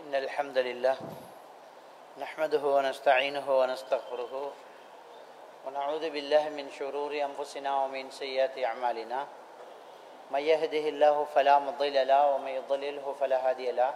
إن الحمد لله نحمده ونستعينه ونستغفره ونعوذ بالله من شرور أنفسنا ومن سيئات أعمالنا من يهده الله فلا مضل له ومن يضلله فلا هادي له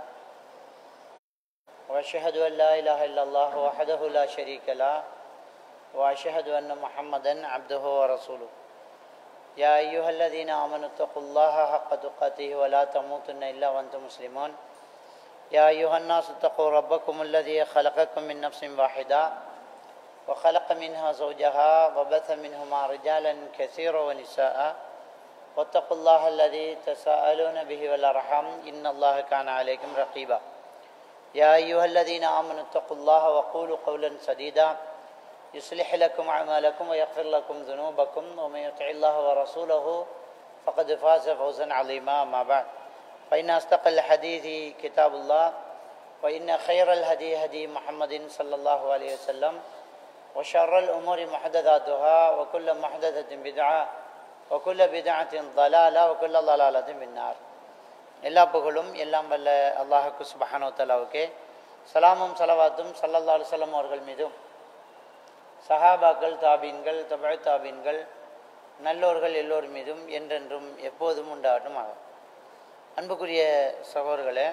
وأشهد أن لا إله إلا الله وحده لا شريك له وأشهد أن محمدا عبده ورسوله يا أيها الذين آمنوا اتقوا الله حق تقاته ولا تموتن إلا وأنتم مسلمون يا أيها الناس اتقوا ربكم الذي خلقكم من نفس واحدة وخلق منها زوجها وبث منهما رجالا كثيرا ونساء واتقوا الله الذي تساءلون به والأرحام إن الله كان عليكم رقيبا يا أيها الذين آمنوا اتقوا الله وقولوا قولا سديدا يصلح لكم أعمالكم ويغفر لكم ذنوبكم ومن يطع الله ورسوله فقد فاز فوزا عظيما ما بعد فإن أصدق الحديث كتاب الله وإن خير الهدي هدي محمد صلى الله عليه وسلم وشر الأمور محدثاتها وكل محدثة بدعة وكل بدعة ضلالة وكل ضلالة في النار எல்லா புகழும் எல்லாம் வல்ல அல்லாஹுக்கு சுபஹானோ தலாவுக்கே சலாமும் சலவாத்தும் சல்லல்லா அலுவலம் அவர்கள் மீதும் சஹாபாக்கள் தாபீன்கள் தபழ் தாபீன்கள் நல்லோர்கள் எல்லோர் மீதும் என்றென்றும் எப்போதும் உண்டாகட்டும் ஆகும் அன்புக்குரிய சகோதரர்களே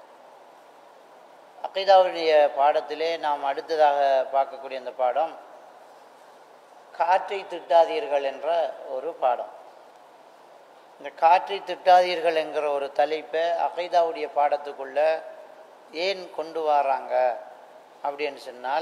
அகைதாவுடைய பாடத்திலே நாம் அடுத்ததாக பார்க்கக்கூடிய அந்த பாடம் காற்றை திட்டாதீர்கள் என்ற ஒரு பாடம் இந்த காற்றை திட்டாதீர்கள் என்கிற ஒரு தலைப்பை அகைதாவுடைய பாடத்துக்குள்ள ஏன் கொண்டு வராங்க அப்படின்னு சொன்னால்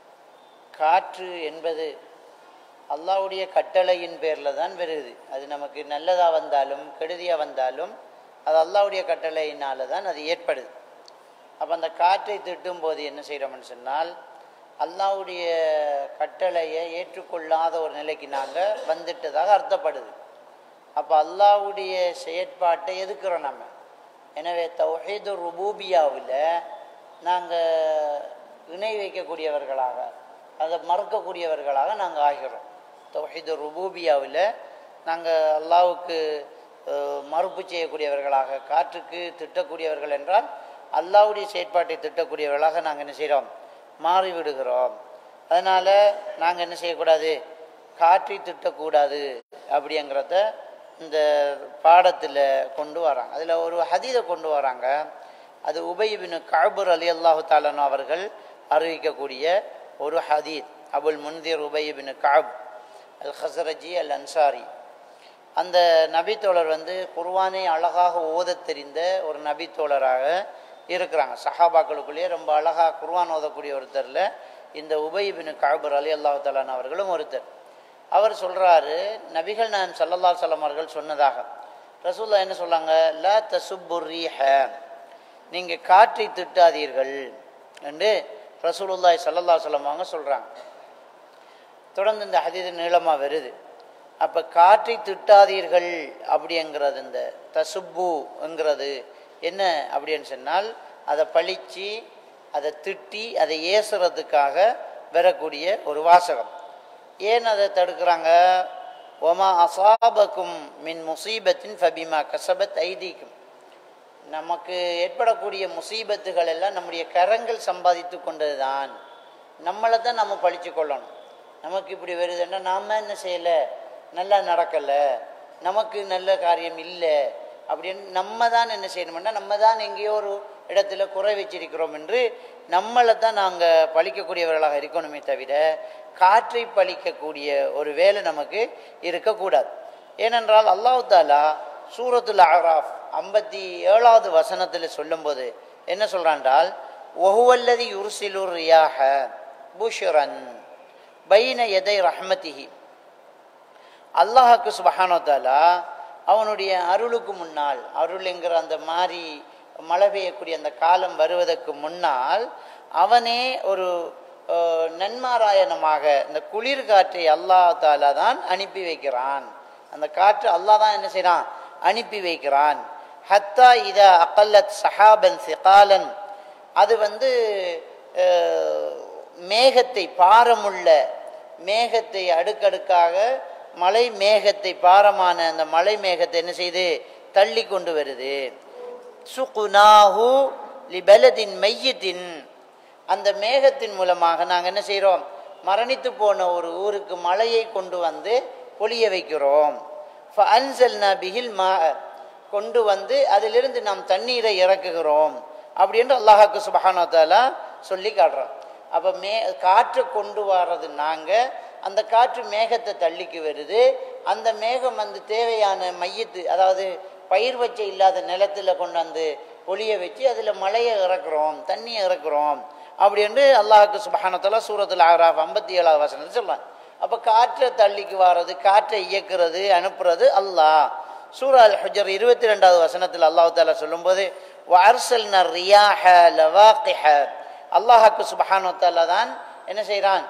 காற்று என்பது அல்லாவுடைய கட்டளையின் பேரில் தான் வருது அது நமக்கு நல்லதாக வந்தாலும் கெடுதியாக வந்தாலும் அது அல்லாவுடைய கட்டளையினால தான் அது ஏற்படுது அப்போ அந்த காற்றை திட்டும் போது என்ன செய்கிறோம்னு சொன்னால் அல்லாவுடைய கட்டளையை ஏற்றுக்கொள்ளாத ஒரு நிலைக்கு நாங்கள் வந்துட்டதாக அர்த்தப்படுது அப்போ அல்லாவுடைய செயற்பாட்டை எதுக்குறோம் நம்ம எனவே தௌஹீது ருபூபியாவில் நாங்கள் இணை வைக்கக்கூடியவர்களாக அதை மறக்கக்கூடியவர்களாக நாங்கள் ஆகிறோம் தௌஹீது ருபூபியாவில் நாங்கள் அல்லாவுக்கு மறுப்பு செய்யக்கூடியவர்களாக காற்றுக்கு திட்டக்கூடியவர்கள் என்றால் அல்லாவுடைய செயற்பாட்டை திட்டக்கூடியவர்களாக நாங்கள் என்ன செய்கிறோம் மாறிவிடுகிறோம் அதனால் நாங்கள் என்ன செய்யக்கூடாது காற்றை திட்டக்கூடாது அப்படிங்கிறத இந்த பாடத்தில் கொண்டு வராங்க அதில் ஒரு ஹதீதை கொண்டு வராங்க அது உபயபின் காபூர் அலி அல்லாஹு தாலன் அவர்கள் அறிவிக்கக்கூடிய ஒரு ஹதீத் அபுல் முன்தீர் உபயபின் காப் அல் ஹசரஜி அல் அன்சாரி அந்த நபித்தோழர் வந்து குர்வானை அழகாக ஓத தெரிந்த ஒரு நபித்தோழராக இருக்கிறாங்க சஹாபாக்களுக்குள்ளேயே ரொம்ப அழகாக குர்வான் ஓதக்கூடிய ஒருத்தரில் இந்த உபயபின் காபூர் அலி அல்லாஹு தாலான் அவர்களும் ஒருத்தர் அவர் சொல்கிறாரு நபிகள் நான் சல்லல்லா சலம் அவர்கள் சொன்னதாக ரசூல்லா என்ன சொல்லாங்க ல தசுப்புரீஹ நீங்கள் காற்றை திட்டாதீர்கள் என்று ரசூலுல்லாய் சல்லல்லா சலம் அவங்க சொல்கிறாங்க தொடர்ந்து இந்த ஹதீது நீளமாக வருது அப்போ காற்றை திட்டாதீர்கள் அப்படிங்கிறது இந்த தசுப்புங்கிறது என்ன அப்படின்னு சொன்னால் அதை பழித்து அதை திட்டி அதை ஏசுறதுக்காக வரக்கூடிய ஒரு வாசகம் ஏன் அதை தடுக்கிறாங்க ஒமா அசாபக்கும் மின் முசீபத்தின் ஃபபிமா கசபத் ஐதீக்கும் நமக்கு ஏற்படக்கூடிய முசீபத்துகள் எல்லாம் நம்முடைய கரங்கள் சம்பாதித்து கொண்டது தான் நம்மளை தான் நம்ம பழித்து கொள்ளணும் நமக்கு இப்படி வருதுன்னா நாம் என்ன செய்யலை நல்லா நடக்கலை நமக்கு நல்ல காரியம் இல்லை அப்படின்னு நம்ம தான் என்ன செய்யணும்னா நம்ம தான் எங்கேயோ ஒரு இடத்துல குறை வச்சிருக்கிறோம் என்று நம்மளை தான் நாங்கள் பழிக்கக்கூடியவர்களாக இருக்கணுமே தவிர காற்றை பழிக்கக்கூடிய ஒரு வேலை நமக்கு இருக்கக்கூடாது ஏனென்றால் அல்லாஹு தாலா சூரத்துல் அராஃப் ஐம்பத்தி ஏழாவது வசனத்தில் சொல்லும்போது என்ன சொல்கிறான்டால் ஒஹுவல்லதி யுர்சிலுர் ரியாக புஷுரன் பைன எதை ரஹ்மதிஹி அல்லாஹாக்கு சுபஹானோ தாலா அவனுடைய அருளுக்கு முன்னால் அருள்ங்கிற அந்த மாறி மழை பெய்யக்கூடிய அந்த காலம் வருவதற்கு முன்னால் அவனே ஒரு நன்மாராயணமாக இந்த குளிர் காற்றை அல்லா தாலா தான் அனுப்பி வைக்கிறான் அந்த காற்று அல்லா தான் என்ன செய்கிறான் அனுப்பி வைக்கிறான் ஹத்தா இத அக்கல்லத் சஹாபன் சிகாலன் அது வந்து மேகத்தை பாரமுள்ள மேகத்தை அடுக்கடுக்காக மலை மேகத்தை பாரமான அந்த மலை மேகத்தை என்ன செய்து தள்ளி கொண்டு வருது சுகுனாஹு லிபலதின் மையத்தின் அந்த மேகத்தின் மூலமாக நாங்கள் என்ன செய்கிறோம் மரணித்து போன ஒரு ஊருக்கு மழையை கொண்டு வந்து பொழிய வைக்கிறோம் அன்சல்னா பிகில் மா கொண்டு வந்து அதிலிருந்து நாம் தண்ணீரை இறக்குகிறோம் அப்படின்னு அல்லாஹாக்கு சுபஹானா தாலா சொல்லி காட்டுறோம் அப்போ மே காற்றை கொண்டு வர்றது நாங்கள் அந்த காற்று மேகத்தை தள்ளிக்கு வருது அந்த மேகம் வந்து தேவையான மையத்து அதாவது பயிர் வச்ச இல்லாத நிலத்துல கொண்டு வந்து ஒளிய வச்சு அதில் மழையை இறக்குறோம் தண்ணியை இறக்குறோம் அப்படின்னு அல்லாஹுக்கு சுபஹானத்தலா சூரத்தில் ஆறாஃப் ஐம்பத்தி ஏழாவது வசனத்தை சொல்லலாம் அப்போ காற்றை தள்ளிக்கு வர்றது காற்றை இயக்குறது அனுப்புறது அல்லாஹ் சூரா அல் ஹுஜர் இருபத்தி ரெண்டாவது வசனத்தில் அல்லாஹ் தாலா சொல்லும்போது வர்சல்ன ரியாஹ லவாக்கிஹ அல்லாஹாக்கு சுபஹானு தாலா தான் என்ன செய்கிறான்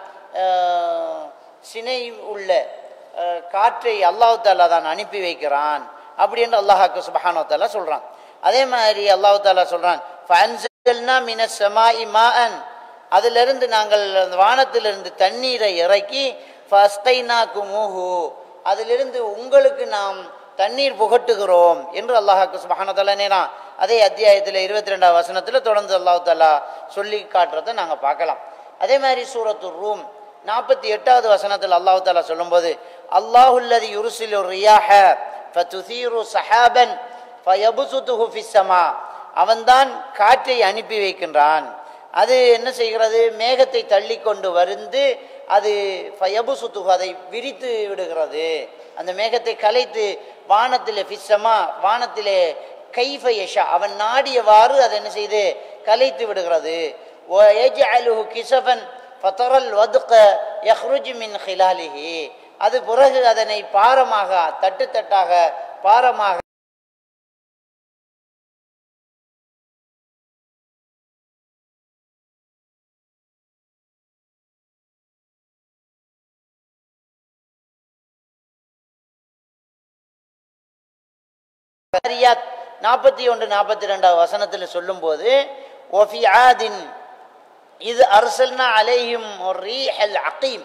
சினை உள்ள அஹ், காற்றை அல்லாஹ் தாலா தான் அனுப்பி வைக்கிறான் அப்படின்னு அல்லாஹாக்கு சுபஹானு தாலா சொல்கிறான் அதே மாதிரி அல்லாஹ் தாலா சொல்கிறான் ஃபன்சல்னா மின சமாஇ மாஅன் அதிலிருந்து நாங்கள் அந்த வானத்திலிருந்து தண்ணீரை இறக்கி ஃபஸ்தைனாக்கு மூஹு அதிலிருந்து உங்களுக்கு நாம் தண்ணீர் புகட்டுகிறோம் என்று அல்லாஹாக்கு சுபஹானதாலா நேரம் அதே அத்தியாயத்தில் இருபத்தி ரெண்டாவது வசனத்தில் தொடர்ந்து அல்லாஹ் தாலா சொல்லி காட்டுறதை நாங்கள் பார்க்கலாம் அதே மாதிரி சூரத்து ரூம் நாற்பத்தி எட்டாவது வசனத்தில் அல்லாஹ் தாலா சொல்லும்போது அல்லாஹுல்லதி யுருசிலு ரியாஹ ஃபதுசீரு சஹாபன் ஃபயபுசுதுஹு ஃபிஸ்ஸமா அவன்தான் காற்றை அனுப்பி வைக்கின்றான் அது என்ன செய்கிறது மேகத்தை தள்ளி கொண்டு வந்து அது ஃபயபு சுத்துகு அதை விரித்து விடுகிறது அந்த மேகத்தை கலைத்து வானத்திலே ஃபிஸ்ஸமா வானத்திலே கைஃபயஷா அவன் நாடியவாறு அதை என்ன செய்து கலைத்து விடுகிறது وَيَجْعَلُهُ كِسَفًا فَتَرَى الْوَدْقَ يَخْرُجُ مِنْ خِلَالِهِ அது பிறகு அதனை பாரமாக தட்டு தட்டாக பாரமாக சரியாத் நாற்பத்தி ஒன்று நாற்பத்தி ரெண்டாவது வசனத்தில் சொல்லும்போது ஒஃபி ஆதின் இது அரசல்னா அலையும் ரீஹல் அகீம்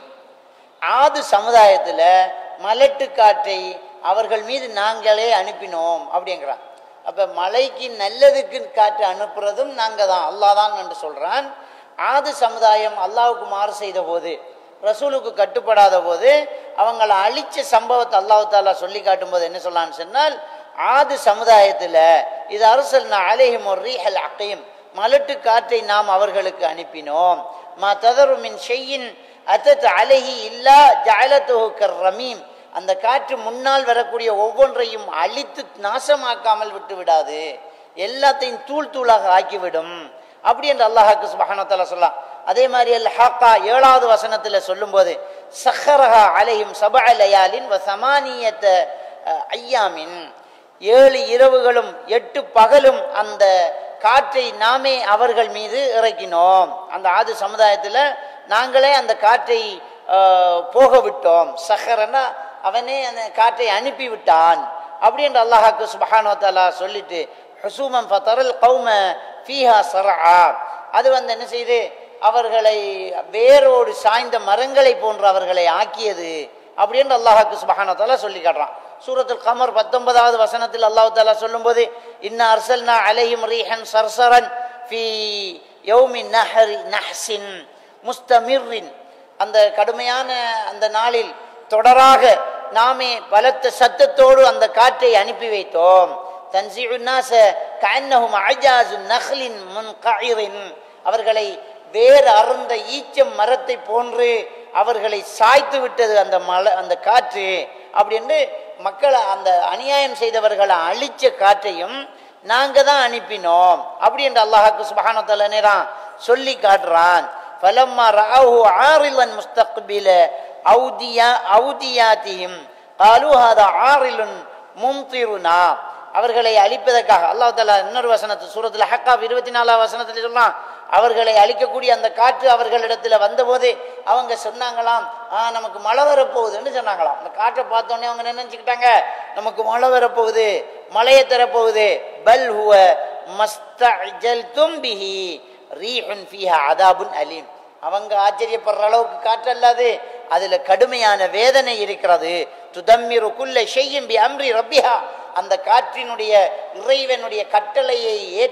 ஆது சமுதாயத்தில் மலட்டு காற்றை அவர்கள் மீது நாங்களே அனுப்பினோம் அப்படிங்கிறான் அப்போ மலைக்கு நல்லதுக்கு காற்று அனுப்புறதும் நாங்கள் தான் அல்லாஹ் தான் என்று சொல்கிறான் ஆது சமுதாயம் அல்லாவுக்கு மாறு செய்த போது ரசூலுக்கு கட்டுப்படாத போது அவங்களை அழிச்ச சம்பவத்தை அல்லாஹ் தாலா சொல்லி காட்டும்போது என்ன சொல்லலான்னு சொன்னால் ஆது சமுதாயத்தில் இது அரசல் அலேஹிம் ஒரு ரீஹல் அக்கையும் மலட்டு காற்றை நாம் அவர்களுக்கு அனுப்பினோம் மா ததரு மின் ஷெய்யின் அத்தத் அலஹி இல்லா ஜாலத்துஹு கர் ரமீம் அந்த காற்று முன்னால் வரக்கூடிய ஒவ்வொன்றையும் அழித்து நாசமாக்காமல் விட்டு விடாது எல்லாத்தையும் தூள் தூளாக ஆக்கிவிடும் அப்படி என்று அல்லாஹாக்கு சுபஹானத்தால சொல்லலாம் அதே மாதிரி அல் ஹாக்கா ஏழாவது வசனத்தில் சொல்லும்போது சஹரஹா அலையும் சப லயாலின் வ சமானியத்த அஹ், ஐயாமின் ஏழு இரவுகளும் எட்டு பகலும் அந்த காற்றை நாமே அவர்கள் மீது இறக்கினோம் அந்த ஆது சமுதாயத்தில் நாங்களே அந்த காற்றை ஆஹ், போக விட்டோம் சஹரன்னா அவனே அந்த காற்றை அனுப்பி விட்டான் அப்படி என்று அல்லாஹாக்கு சுபஹானோ தாலா சொல்லிட்டு ஹுசூமம் ஃபதரல் கௌம ஃபீஹா சரஆ அது வந்து என்ன செய்து அவர்களை வேரோடு சாய்ந்த மரங்களை போன்று அவர்களை ஆக்கியது அப்படின்னு அல்லாஹாக்கு சுபஹானோ தாலா சொல்லி காட்டுறான் சூரத்துல் கமர் பத்தொன்பதாவது வசனத்தில் அல்லாஹ் தாலா சொல்லும்போது இன்னா அர்சல்னா அலைஹிம் ரீஹன் சர்சரன் ஃபி யௌமி நஹரி நஹ்சின் முஸ்தமிர்ரின் அந்த கடுமையான அந்த நாளில் தொடராக நாமே பலத்த சத்தத்தோடு அந்த காற்றை அனுப்பி வைத்தோம் தன்சிஉ நாச கஅன்னஹும் அஜாசு நஹ்லின் முன்கஇரின் அவர்களை வேறு அருந்த ஈச்சம் மரத்தை போன்று அவர்களை சாய்த்து விட்டது அந்த மலை அந்த காற்று அப்படின்னு மக்களை அந்த அநியாயம் செய்தவர்களை அழிச்ச காற்றையும் நாங்க தான் அனுப்பினோம் அப்படி என்று அல்லாஹாக்கு சுபஹானத்தால நேரம் சொல்லி காட்டுறான் فلما رأوه عارضا مستقبل أوديا أودياتهم قالوا هذا عارض ممطرنا அவர்களை அழிப்பதற்காக அல்லாஹ் தாலா இன்னொரு வசனத்து சூரத்தில் ஹக்கா இருபத்தி நாலாம் வசனத்தில் சொல்லலாம் அவர்களை அழிக்கக்கூடிய அந்த காற்று அவர்களிடத்துல வந்தபோது அவங்க சொன்னாங்களாம் ஆ நமக்கு மழை வரப்போகுதுன்னு சொன்னாங்களாம் அந்த காற்றை பார்த்தோன்னே அவங்க என்ன நினைச்சுக்கிட்டாங்க நமக்கு மழை வரப்போகுது மழையை தரப்போகுது பல் ஹுவ மஸ்தஜல் தும்பிஹி ரீஹுன் ஃபீஹா அதாபுன் அலீம் அவங்க ஆச்சரியப்படுற அளவுக்கு காற்று அல்லாது அதுல கடுமையான வேதனை இருக்கிறது துதம்மிரு குல்ல ஷெய்யும் பி அம்ரி ரப்பிஹா அந்த காற்றினுடைய இறைவனுடைய கட்டளையை ஏற்று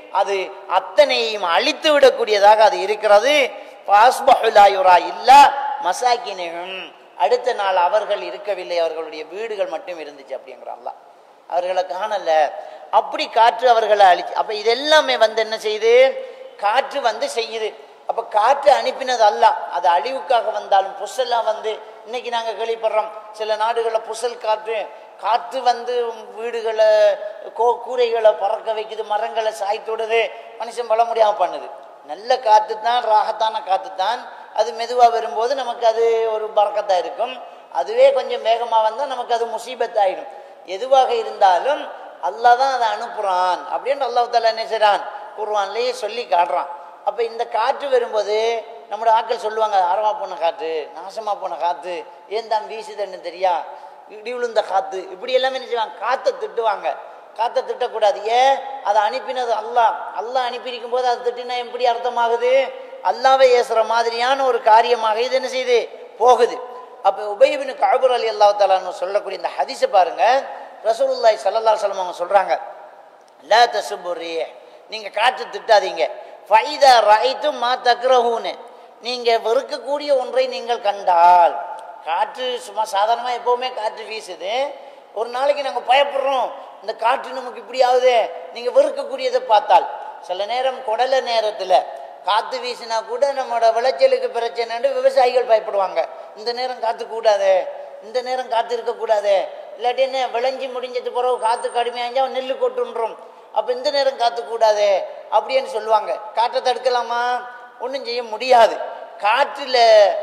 அது அத்தனையும் அழித்து விடக்கூடியதாக அது இருக்கிறது பாஸ்பஹுலாயுரா இல்லா மசாக்கினும் அடுத்த நாள் அவர்கள் இருக்கவில்லை அவர்களுடைய வீடுகள் மட்டும் இருந்துச்சு அப்படிங்கிற அல்லாஹ் அவர்களை காணல அப்படி காற்று அவர்களை அழிச்சு அப்ப இது எல்லாமே வந்து என்ன செய்யுது காற்று வந்து செய்யுது அப்ப காற்று அனுப்பினது அல்ல அது அழிவுக்காக வந்தாலும் புசல்லாம் வந்து இன்னைக்கு நாங்க கேள்விப்படுறோம் சில நாடுகளில் புசல் காற்று காற்று வந்து வீடுகளை கோ கூரைகளை பறக்க வைக்குது மரங்களை சாய்த்து விடுது மனுஷன் பல முடியாம பண்ணுது நல்ல காற்று தான் ராகத்தான காற்று தான் அது மெதுவாக வரும்போது நமக்கு அது ஒரு பறக்கத்தாக இருக்கும் அதுவே கொஞ்சம் வேகமாக வந்தால் நமக்கு அது முசீபத்தாயிடும் எதுவாக இருந்தாலும் அல்லாஹ் தான் அதை அனுப்புகிறான் அப்படின்னு அல்லாஹ் தாலா என்ன செய்கிறான் குர்வான்லேயே சொல்லி காட்டுறான் அப்போ இந்த காற்று வரும்போது நம்மளோட ஆட்கள் சொல்லுவாங்க ஆரமா போன காற்று நாசமாக போன காற்று ஏன் தான் வீசுதுன்னு தெரியா இடி விழுந்த காற்று இப்படி எல்லாமே என்ன செய்வாங்க காற்றை திட்டுவாங்க காற்றை திட்டக்கூடாது ஏன் அதை அனுப்பினது அல்லாஹ் அல்லாஹ் அனுப்பியிருக்கும் போது அதை திட்டினா எப்படி அர்த்தமாகுது அல்லாவை ஏசுற மாதிரியான ஒரு காரியமாக இது என்ன செய்யுது போகுது அப்போ உபயபின் கபூர் அலி அல்லா தாலான்னு சொல்லக்கூடிய இந்த ஹதிஸை பாருங்க ரசூலுல்லாய் சல்லல்லா சொல்லம் அவங்க சொல்றாங்க லா தசுபுரி நீங்க காற்று திட்டாதீங்க ஃபைதா ரைத்து மா தக்ரஹூன்னு நீங்க வெறுக்கக்கூடிய ஒன்றை நீங்கள் கண்டால் காற்று சும்மா சாதாரணமாக எப்பவுமே காற்று வீசுது ஒரு நாளைக்கு நாங்கள் பயப்படுறோம் இந்த காற்று நமக்கு இப்படி ஆகுது நீங்கள் வெறுக்கக்கூடியதை பார்த்தால் சில நேரம் குடல நேரத்தில் காற்று வீசினா கூட நம்மளோட விளைச்சலுக்கு பிரச்சனைன்னு விவசாயிகள் பயப்படுவாங்க இந்த நேரம் காற்று கூடாது இந்த நேரம் காற்று இருக்கக்கூடாது இல்லாட்டி என்ன விளைஞ்சி முடிஞ்சது பிறகு காற்று கடுமையாஞ்சா நெல் கொட்டுன்றோம் அப்போ இந்த நேரம் காற்று கூடாது அப்படின்னு சொல்லுவாங்க காற்றை தடுக்கலாமா ஒன்றும் செய்ய முடியாது காற்றில்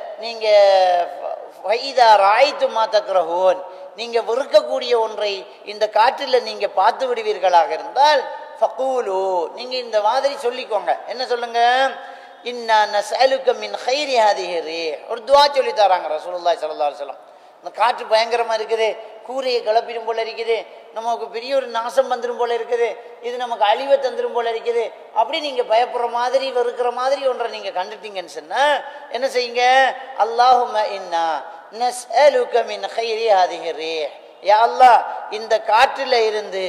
நீங்கள் வைதா ராய்த்து மாத்தக்கிறஹோன் நீங்க வெறுக்கக்கூடிய ஒன்றை இந்த காற்றில் நீங்க பார்த்து விடுவீர்களாக இருந்தால் ஃபகூலு நீங்க இந்த மாதிரி சொல்லிக்கோங்க என்ன சொல்லுங்க இன்னா நசலுக்க மின் ஹைரி ஹதிஹரி ஒரு துவா சொல்லி தராங்க ரசூலுல்லாஹி ஸல்லல்லாஹு அலைஹி வஸல்லம் இந்த காற்று பயங்கரமா இருக்குது கூரையை கிளப்பிடும் போல இருக்குது நமக்கு பெரிய ஒரு நாசம் வந்துடும் போல இருக்குது இது நமக்கு அழிவை தந்துடும் போல இருக்குது அப்படி நீங்க பயப்படுற மாதிரி வெறுக்கிற மாதிரி ஒன்றை நீங்க கண்டுட்டீங்கன்னு சொன்னா என்ன செய்யுங்க அல்லாஹும இன்னா நஸ்அலுக மின் ஹைரி ஹதிஹி ரீஹ் யா அல்லாஹ் இந்த காற்றில் இருந்து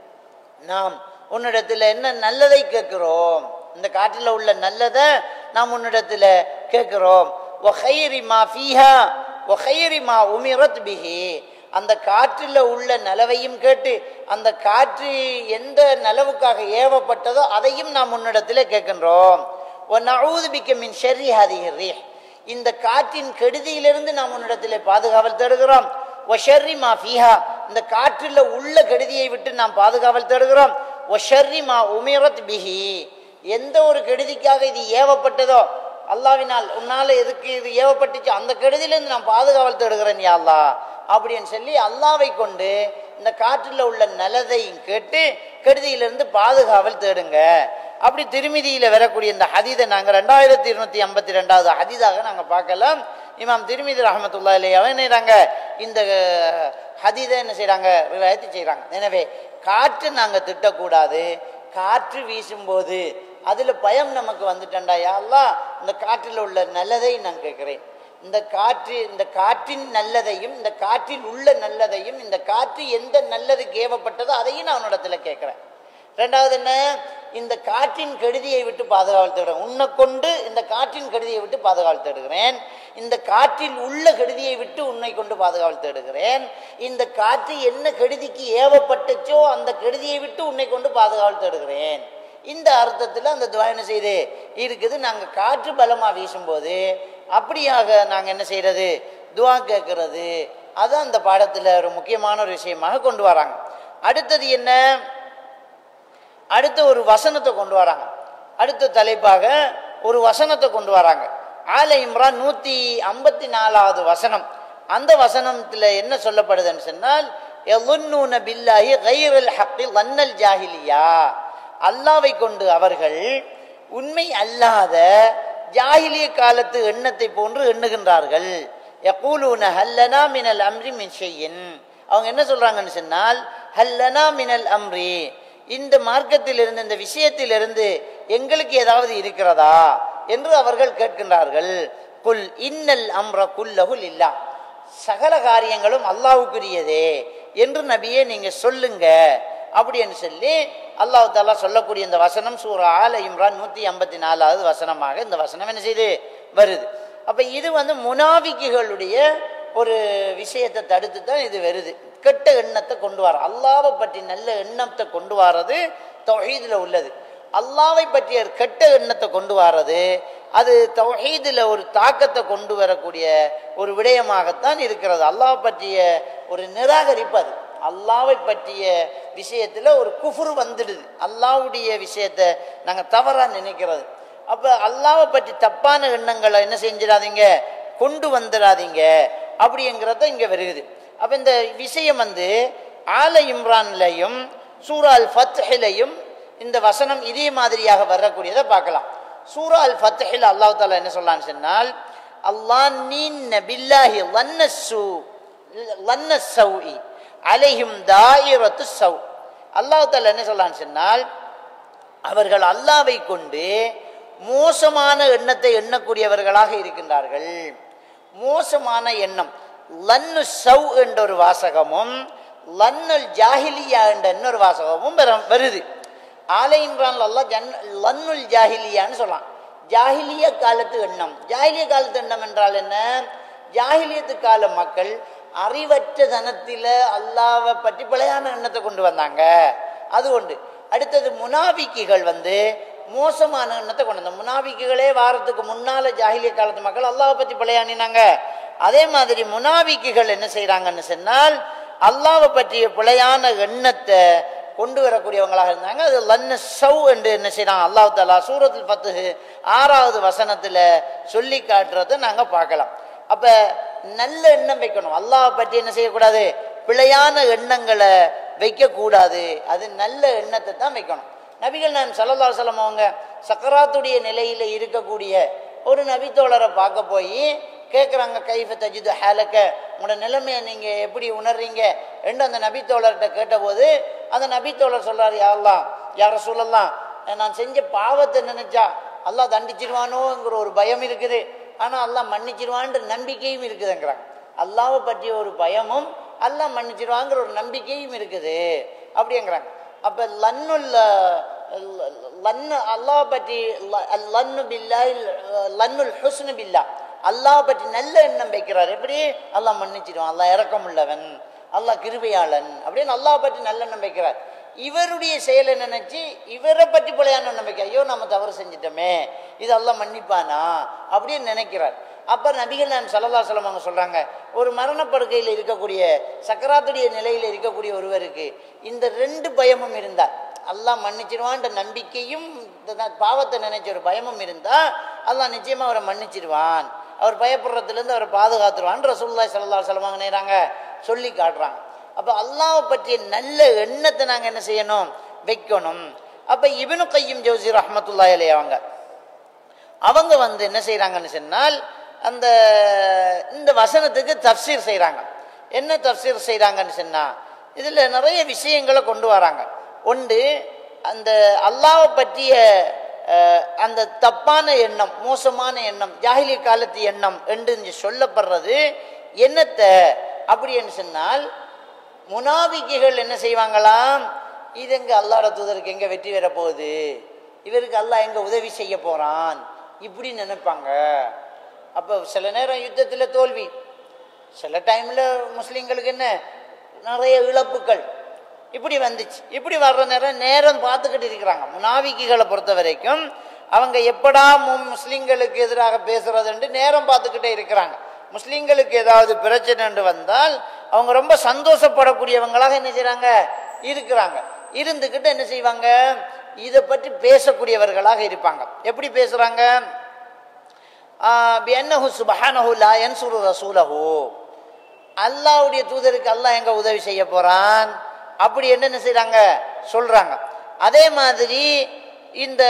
நாம் உன்னிடத்தில் என்ன நல்லதை கேட்கிறோம் இந்த காற்றில் உள்ள நல்லதை நாம் உன்னிடத்தில் கேட்கிறோம் وخير ما فيها وخير ما أمرت به அந்த காற்றில் உள்ள நலவையும் கேட்டு அந்த காற்று எந்த நலவுக்காக ஏவப்பட்டதோ அதையும் நாம் உன்னிடத்தில் கேட்கின்றோம் وَنَعُوذُ بِكَ مِنْ شَرِّ هَذِهِ الرِّيحِ இந்த காற்றின் கெடுதியிலிருந்து நாம் உன்னிடத்தில் பாதுகாவல் தேடுகிறோம் ஒஷர்ரி மா ஃபீஹா இந்த காற்றில் உள்ள கெடுதியை விட்டு நாம் பாதுகாவல் தேடுகிறோம் ஒஷர்ரி மா உமிரத் பிஹி எந்த ஒரு கெடுதிக்காக இது ஏவப்பட்டதோ அல்லாவினால் உன்னால எதுக்கு இது ஏவப்பட்டுச்சு அந்த கெடுதியிலிருந்து நான் பாதுகாவல் தேடுகிறேன் யா அல்லாஹ் அப்படின்னு சொல்லி அல்லாவை கொண்டு இந்த காற்றில் உள்ள நல்லதையும் கேட்டு கெடுதியிலிருந்து பாதுகாவல் தேடுங்க அப்படி திருமிதியில வரக்கூடிய இந்த ஹதீதை நாங்கள் ரெண்டாயிரத்தி இருநூத்தி ஐம்பத்தி ரெண்டாவது ஹதீதாக நாங்கள் பார்க்கலாம் இமாம் திருமிதி ரஹமத்துல்லா இல்லையாவே என்னறாங்க இந்த ஹதீதை என்ன செய்றாங்க ரிவாயத்து செய்றாங்க எனவே காற்று நாங்கள் திட்டக்கூடாது காற்று வீசும்போது அதில் பயம் நமக்கு வந்துட்டண்டா யாரெல்லாம் இந்த காற்றில் உள்ள நல்லதை நான் கேட்குறேன் இந்த காற்று இந்த காற்றின் நல்லதையும் இந்த காற்றில் உள்ள நல்லதையும் இந்த காற்று எந்த நல்லதுக்கு ஏவப்பட்டதோ அதையும் நான் உன்னிடத்துல கேட்குறேன் ரெண்டாவது என்ன இந்த காற்றின் கெடுதியை விட்டு பாதுகாவல் தேடுறேன் உன்னை கொண்டு இந்த காற்றின் கெடுதியை விட்டு பாதுகாவல் தேடுகிறேன் இந்த காற்றில் உள்ள கெடுதியை விட்டு உன்னை கொண்டு பாதுகாவல் தேடுகிறேன் இந்த காற்று என்ன கெடுதிக்கு ஏவப்பட்டுச்சோ அந்த கெடுதியை விட்டு உன்னை கொண்டு பாதுகாவல் தேடுகிறேன் இந்த அர்த்தத்தில் அந்த துவா என்ன செய்யுது இருக்குது நாங்கள் காற்று பலமாக வீசும்போது அப்படியாக நாங்கள் என்ன செய்யறது துவா கேட்கறது அது அந்த பாடத்தில் ஒரு முக்கியமான ஒரு விஷயமாக கொண்டு வராங்க அடுத்தது என்ன அடுத்த ஒரு வசனத்தை கொண்டு வராங்க அடுத்த தலைப்பாக ஒரு வசனத்தை கொண்டு வராங்க ஆல இம்ரான் நூற்றி ஐம்பத்தி நாலாவது வசனம் அந்த வசனத்தில் என்ன சொல்லப்படுதுன்னு சொன்னால் எலுன்னூன பில்லாஹி கைரல் ஹக்கி வன்னல் ஜாஹிலியா அல்லாவை கொண்டு அவர்கள் உண்மை அல்லாத ஜாஹிலிய காலத்து எண்ணத்தை போன்று எண்ணுகின்றார்கள் யகூலூன ஹல்லனா மினல் அம்ரி மின் ஷையின் அவங்க என்ன சொல்றாங்கன்னு சொன்னால் ஹல்லனா மினல் அம்ரி இந்த மார்க்கத்திலிருந்து இந்த விஷயத்திலிருந்து எங்களுக்கு ஏதாவது இருக்கிறதா என்று அவர்கள் கேட்கின்றார்கள் குல் இன்னல் அம்ர குல்லகுல் இல்லா சகல காரியங்களும் அல்லாவுக்குரியதே என்று நபியே நீங்க சொல்லுங்க அப்படின்னு சொல்லி அல்லாஹ் தாலா சொல்லக்கூடிய இந்த வசனம் சூரா ஆல இம்ரான் நூற்றி ஐம்பத்தி நாலாவது வசனமாக இந்த வசனம் என்ன செய்யுது வருது அப்போ இது வந்து முனாபிக்குகளுடைய ஒரு விஷயத்தை தடுத்து தான் இது வருது கெட்ட எண்ணத்தை கொண்டு வர அல்லாவை பற்றி நல்ல எண்ணத்தை கொண்டு வர்றது தொகைதில் உள்ளது அல்லாவை பற்றிய கெட்ட எண்ணத்தை கொண்டு வர்றது அது தௌஹீதில் ஒரு தாக்கத்தை கொண்டு வரக்கூடிய ஒரு விடயமாகத்தான் இருக்கிறது அல்லாஹ் பற்றிய ஒரு நிராகரிப்பு அது அல்லாவை பற்றிய விஷயத்தில் ஒரு குஃபுரு வந்துடுது அல்லாவுடைய விஷயத்தை நாங்கள் தவறாக நினைக்கிறது அப்போ அல்லாவை பற்றி தப்பான எண்ணங்களை என்ன செஞ்சிடாதீங்க கொண்டு வந்துடாதீங்க அப்படிங்கிறத இங்கே வருகுது அப்போ இந்த விஷயம் வந்து ஆல இம்ரான்லையும் சூரா அல் ஃபத்ஹிலையும் இந்த வசனம் இதே மாதிரியாக வரக்கூடியதை பார்க்கலாம் சூரா அல் ஃபத்ஹில் அல்லாஹ் தாலா என்ன சொல்லான்னு சொன்னால் அல்லாஹ் நீன் பில்லாஹி லன்னஸ்ஸு லன்னஸ்ஸௌஇ அலைஹிம் தாயிரத்து சௌ அல்லாஹ் தாலா என்ன சொல்லான்னு சொன்னால் அவர்கள் அல்லாவை கொண்டு மோசமான எண்ணத்தை எண்ணக்கூடியவர்களாக இருக்கின்றார்கள் மோசமான எண்ணம் லன்னு சவ் என்ற ஒரு வாசகமும் லன்னுல் ஜாஹிலியா என்ற இன்னொரு வாசகமும் வர- வருது ஆலையின்றான் அல்லா ஜன் லன்னுல் ஜாஹிலியான்னு சொல்லலாம் ஜாஹிலிய காலத்து எண்ணம் ஜாஹிலிய காலத்து எண்ணம் என்றால் என்ன ஜாஹிலியத்து கால மக்கள் அறிவற்ற தனத்தில் அல்லாவை பற்றி பிழையான எண்ணத்தை கொண்டு வந்தாங்க அது ஒன்று அடுத்தது முனாபிக்குகள் வந்து மோசமான எண்ணத்தை கொண்டு வந்தாங்க முனாபிக்குகளே வாரத்துக்கு முன்னால ஜாஹிலிய காலத்து மக்கள் அல்லாவை பற்றி பிழையானினாங்க அதே மாதிரி முனாபிக்குகள் என்ன செய்றாங்கன்னு சொன்னால் அல்லாவை பற்றிய பிழையான எண்ணத்தை கொண்டு வரக்கூடியவங்களாக இருந்தாங்க அது லன்ன சவ் என்று என்ன செய்யறாங்க அல்லாஹ் தாலா சூரத்தில் பத்து ஆறாவது வசனத்தில் சொல்லி காட்டுறதை நாங்கள் பார்க்கலாம் அப்போ நல்ல எண்ணம் வைக்கணும் அல்லாஹ் பற்றி என்ன செய்யக்கூடாது பிழையான எண்ணங்களை வைக்கக்கூடாது அது நல்ல எண்ணத்தை தான் வைக்கணும் நபிகள் நான் சல்லல்லா சொல்லம் அவங்க சக்கராத்துடைய நிலையில் இருக்கக்கூடிய ஒரு நபித்தோழரை பார்க்க போய் கேட்குறாங்க கைஃப தஜிது ஹேலக்க உங்களோட நிலைமையை நீங்கள் எப்படி உணர்றீங்க என்று அந்த நபித்தோழர்கிட்ட கேட்டபோது அந்த நபித்தோழர் சொல்கிறார் யாரெல்லாம் யார சொல்லலாம் நான் செஞ்ச பாவத்தை நினைச்சா அல்லாஹ் தண்டிச்சிருவானோங்கிற ஒரு பயம் இருக்குது ஆனால் அல்லாஹ் மன்னிச்சிருவான்ற நம்பிக்கையும் இருக்குதுங்கிறாங்க அல்லாவை பற்றிய ஒரு பயமும் அல்லாஹ் மன்னிச்சிருவாங்கிற ஒரு நம்பிக்கையும் இருக்குது அப்படிங்கிறாங்க அப்போ லன்னுல் லன்னு அல்லாஹ் பற்றி ல- லன்னு பில்லா லன்னுல் ஹுஸ்னு பில்லா அல்லாஹ் பற்றி நல்ல எண்ணம் வைக்கிறார் எப்படி அல்லாஹ் மன்னிச்சிடுவான் அல்லாஹ் இறக்கம் உள்ளவன் அல்லாஹ் கிருபையாளன் அப்படின்னு அல்லாஹ் பற்றி நல்ல எண்ணம் வைக்கிறார் இவருடைய செயலை நினைச்சு இவரை பற்றி பிழையான எண்ணம் வைக்க ஐயோ நம்ம தவறு செஞ்சிட்டோமே இது அல்லாஹ் மன்னிப்பானா அப்படின்னு நினைக்கிறார் அப்போ நபிகள் நான் சல்லல்லா சொல்லம் அவங்க சொல்கிறாங்க ஒரு மரணப்படுக்கையில் இருக்கக்கூடிய சக்கராத்துடைய நிலையில் இருக்கக்கூடிய ஒருவருக்கு இந்த ரெண்டு பயமும் இருந்தால் அல்லாஹ் மன்னிச்சிருவான்ற நம்பிக்கையும் இந்த ந- பாவத்தை நினைச்ச ஒரு பயமும் இருந்தால் அல்லாஹ் நிச்சயமாக அவரை மன்னிச்சிருவான் அவர் பயப்படுறதுலேருந்து அவரை பாதுகாத்துருவான் ரசூலுல்லாஹி ஸல்லல்லாஹு அலைஹி வஸல்லம் அவங்க நேராங்க சொல்லி காட்டுறாங்க அப்போ அல்லாஹ் பற்றிய நல்ல எண்ணத்தை நாங்கள் என்ன செய்யணும் வைக்கணும் அப்போ இப்னு கையும் ஜவுசி ரஹ்மத்துல்லாஹி அலைஹி அவங்க அவங்க வந்து என்ன செய்கிறாங்கன்னு சொன்னால் அந்த இந்த வசனத்துக்கு தஃப்சீர் செய்கிறாங்க என்ன தஃப்சீர் செய்கிறாங்கன்னு சொன்னால் இதில் நிறைய விஷயங்களை கொண்டு வராங்க ஒன்று அந்த அல்லாவை பற்றிய அஹ், அந்த தப்பான எண்ணம் மோசமான எண்ணம் ஜாஹிலிய காலத்து எண்ணம் என்று இங்க சொல்லப்படுறது என்னத்தை அப்படின்னு சொன்னால் முனாபிக்கைகள் என்ன செய்வாங்களாம் இது எங்க அல்லாஹ் தூதருக்கு எங்க வெற்றி பெற போகுது இவருக்கு அல்லாஹ் எங்க உதவி செய்ய போறான் இப்படி நினைப்பாங்க அப்போ சில நேரம் யுத்தத்தில் தோல்வி சில டைமில் முஸ்லீம்களுக்கு என்ன நிறைய இழப்புகள் இப்படி வந்துச்சு இப்படி வர்ற நேரம் நேரம் பார்த்துக்கிட்டு இருக்கிறாங்க முனாவிக்கிகளை பொறுத்த வரைக்கும் அவங்க எப்படா மு- முஸ்லீம்களுக்கு எதிராக பேசுறதுன்ட்டு நேரம் பார்த்துக்கிட்டே இருக்கிறாங்க முஸ்லீம்களுக்கு ஏதாவது பிரச்சனைன்னு வந்தால் அவங்க ரொம்ப சந்தோஷப்படக்கூடியவங்களாக என்ன செய்றாங்க இருக்கிறாங்க இருந்துக்கிட்டு என்ன செய்வாங்க இதை பற்றி பேசக்கூடியவர்களாக இருப்பாங்க எப்படி பேசுறாங்க பியன்னஹு சுபஹானஹு லா யன்சுரு ரசூலஹு அல்லாஹ்வுடைய தூதருக்கு அல்லாஹ் எங்க உதவி செய்ய போறான் அப்படி என்னென்ன செய்றாங்க சொல்றாங்க அதே மாதிரி இந்த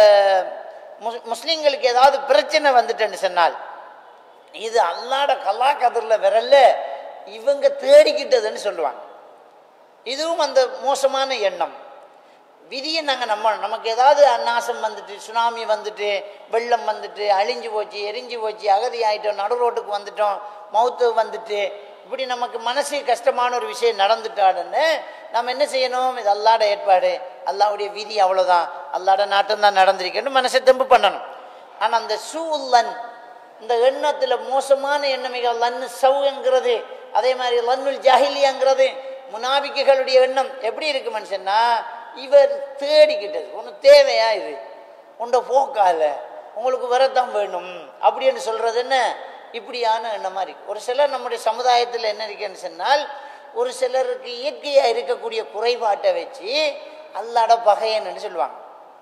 முஸ்- முஸ்லிம்களுக்கு ஏதாவது பிரச்சனை வந்துட்டுன்னு சொன்னால் இது அல்லாட கல்லா கதிரில் விரல்ல இவங்க தேடிக்கிட்டதுன்னு சொல்லுவாங்க இதுவும் அந்த மோசமான எண்ணம் விதியை நாங்கள் நம்பணும் நமக்கு ஏதாவது நாசம் வந்துட்டு சுனாமி வந்துட்டு வெள்ளம் வந்துட்டு அழிஞ்சு போச்சு எரிஞ்சு போச்சு அகதி ஆயிட்டோம் நடு ரோட்டுக்கு வந்துட்டோம் மவுத்து வந்துட்டு இப்படி நமக்கு மனசு கஷ்டமான ஒரு விஷயம் நடந்துட்டாடுன்னு நம்ம என்ன செய்யணும் இது அல்லாட ஏற்பாடு அல்லாவுடைய விதி அவ்வளோதான் அல்லாட நாட்டம் தான் நடந்திருக்குன்னு மனசை தெம்பு பண்ணணும் ஆனால் அந்த சூல்லன் இந்த எண்ணத்தில் மோசமான எண்ணமிகள் லன்னு சவுங்கிறது அதே மாதிரி லன்னுல் ஜாஹிலியாங்கிறது முனாபிக்குகளுடைய எண்ணம் எப்படி இருக்கு மனுஷன்னா இவர் தேடிக்கிட்டது ஒன்று தேவையா இது உண்ட போக்கால உங்களுக்கு வரத்தான் வேணும் அப்படின்னு சொல்றது என்ன இப்படியான எண்ணமா இருக்கு ஒரு சிலர் நம்முடைய சமுதாயத்தில் என்ன இருக்குன்னு சொன்னால் ஒரு சிலருக்கு இயற்கையாக இருக்கக்கூடிய குறைபாட்டை வச்சு அல்லாட பகையன்னு சொல்லுவாங்க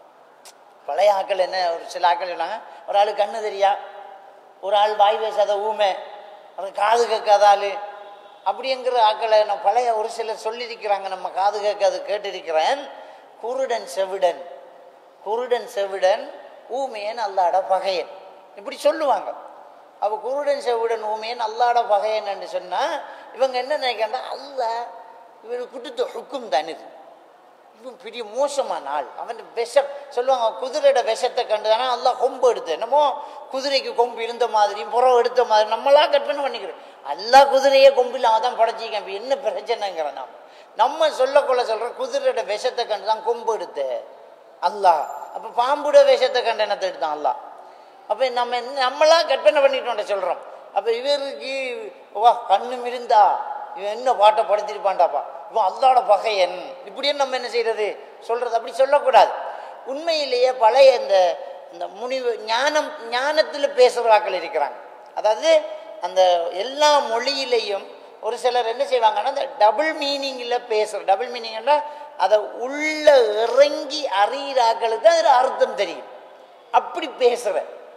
பழைய ஆக்கள் என்ன ஒரு சில ஆக்கள் சொன்னாங்க ஒரு ஆள் கண்ணு தெரியா ஒரு ஆள் வாய் பேசாத ஊமை அது காது கேட்காத ஆள் அப்படிங்கிற ஆக்களை நான் பழைய ஒரு சிலர் சொல்லியிருக்கிறாங்க நம்ம காது கேட்காது கேட்டிருக்கிறேன் குருடன் செவிடன் குருடன் செவிடன் ஊமையன் அல்லாட பகையன் இப்படி சொல்லுவாங்க அவ குருடன் செவிடன் ஊமையன் அல்லாட பகையன் என்று சொன்னால் இவங்க என்ன நினைக்கிறாங்க அல்ல இவருக்கு கொடுத்த ஹுக்கும் தனிது இவன் பெரிய மோசமான ஆள் அவன் விஷம் சொல்லுவாங்க குதிரையோட விஷத்தை கண்டு தானே எல்லாம் கொம்பு எடுத்து என்னமோ குதிரைக்கு கொம்பு இருந்த மாதிரியும் புறம் எடுத்த மாதிரி நம்மளா கற்பனை பண்ணிக்கிறோம் எல்லா குதிரையே கொம்பு இல்லாம தான் படைச்சிக்கேன் இப்போ என்ன பிரச்சனைங்கிறோம் நாம் நம்ம சொல்லக்குள்ள சொல்ற குதிரையோட விஷத்தை கண்டு தான் கொம்பு எடுத்து அல்லாஹ் அப்போ பாம்புட விஷத்தை கண்டு என்னத்தை எடுத்தான் அல்லாஹ் அப்போ நம்ம என்ன நம்மளா கற்பனை பண்ணிட்டோம் சொல்கிறோம் அப்போ இவருக்கு வா கண்ணும் இருந்தா இவன் என்ன பாட்டை படுத்திருப்பான்டாப்பா இவன் அல்லாட பகையன் இப்படியே நம்ம என்ன செய்யறது சொல்றது அப்படி சொல்லக்கூடாது உண்மையிலேயே பழைய இந்த இந்த முனிவு ஞானம் ஞானத்தில் பேசுகிறாக்கள் இருக்கிறாங்க அதாவது அந்த எல்லா மொழியிலையும் ஒரு சிலர் என்ன செய்வாங்கன்னா அந்த டபுள் மீனிங்கில் பேசுகிற டபுள் மீனிங்னா அதை உள்ள இறங்கி அறியிறாக்களுக்கு அதில் அர்த்தம் தெரியும் அப்படி பேசுகிற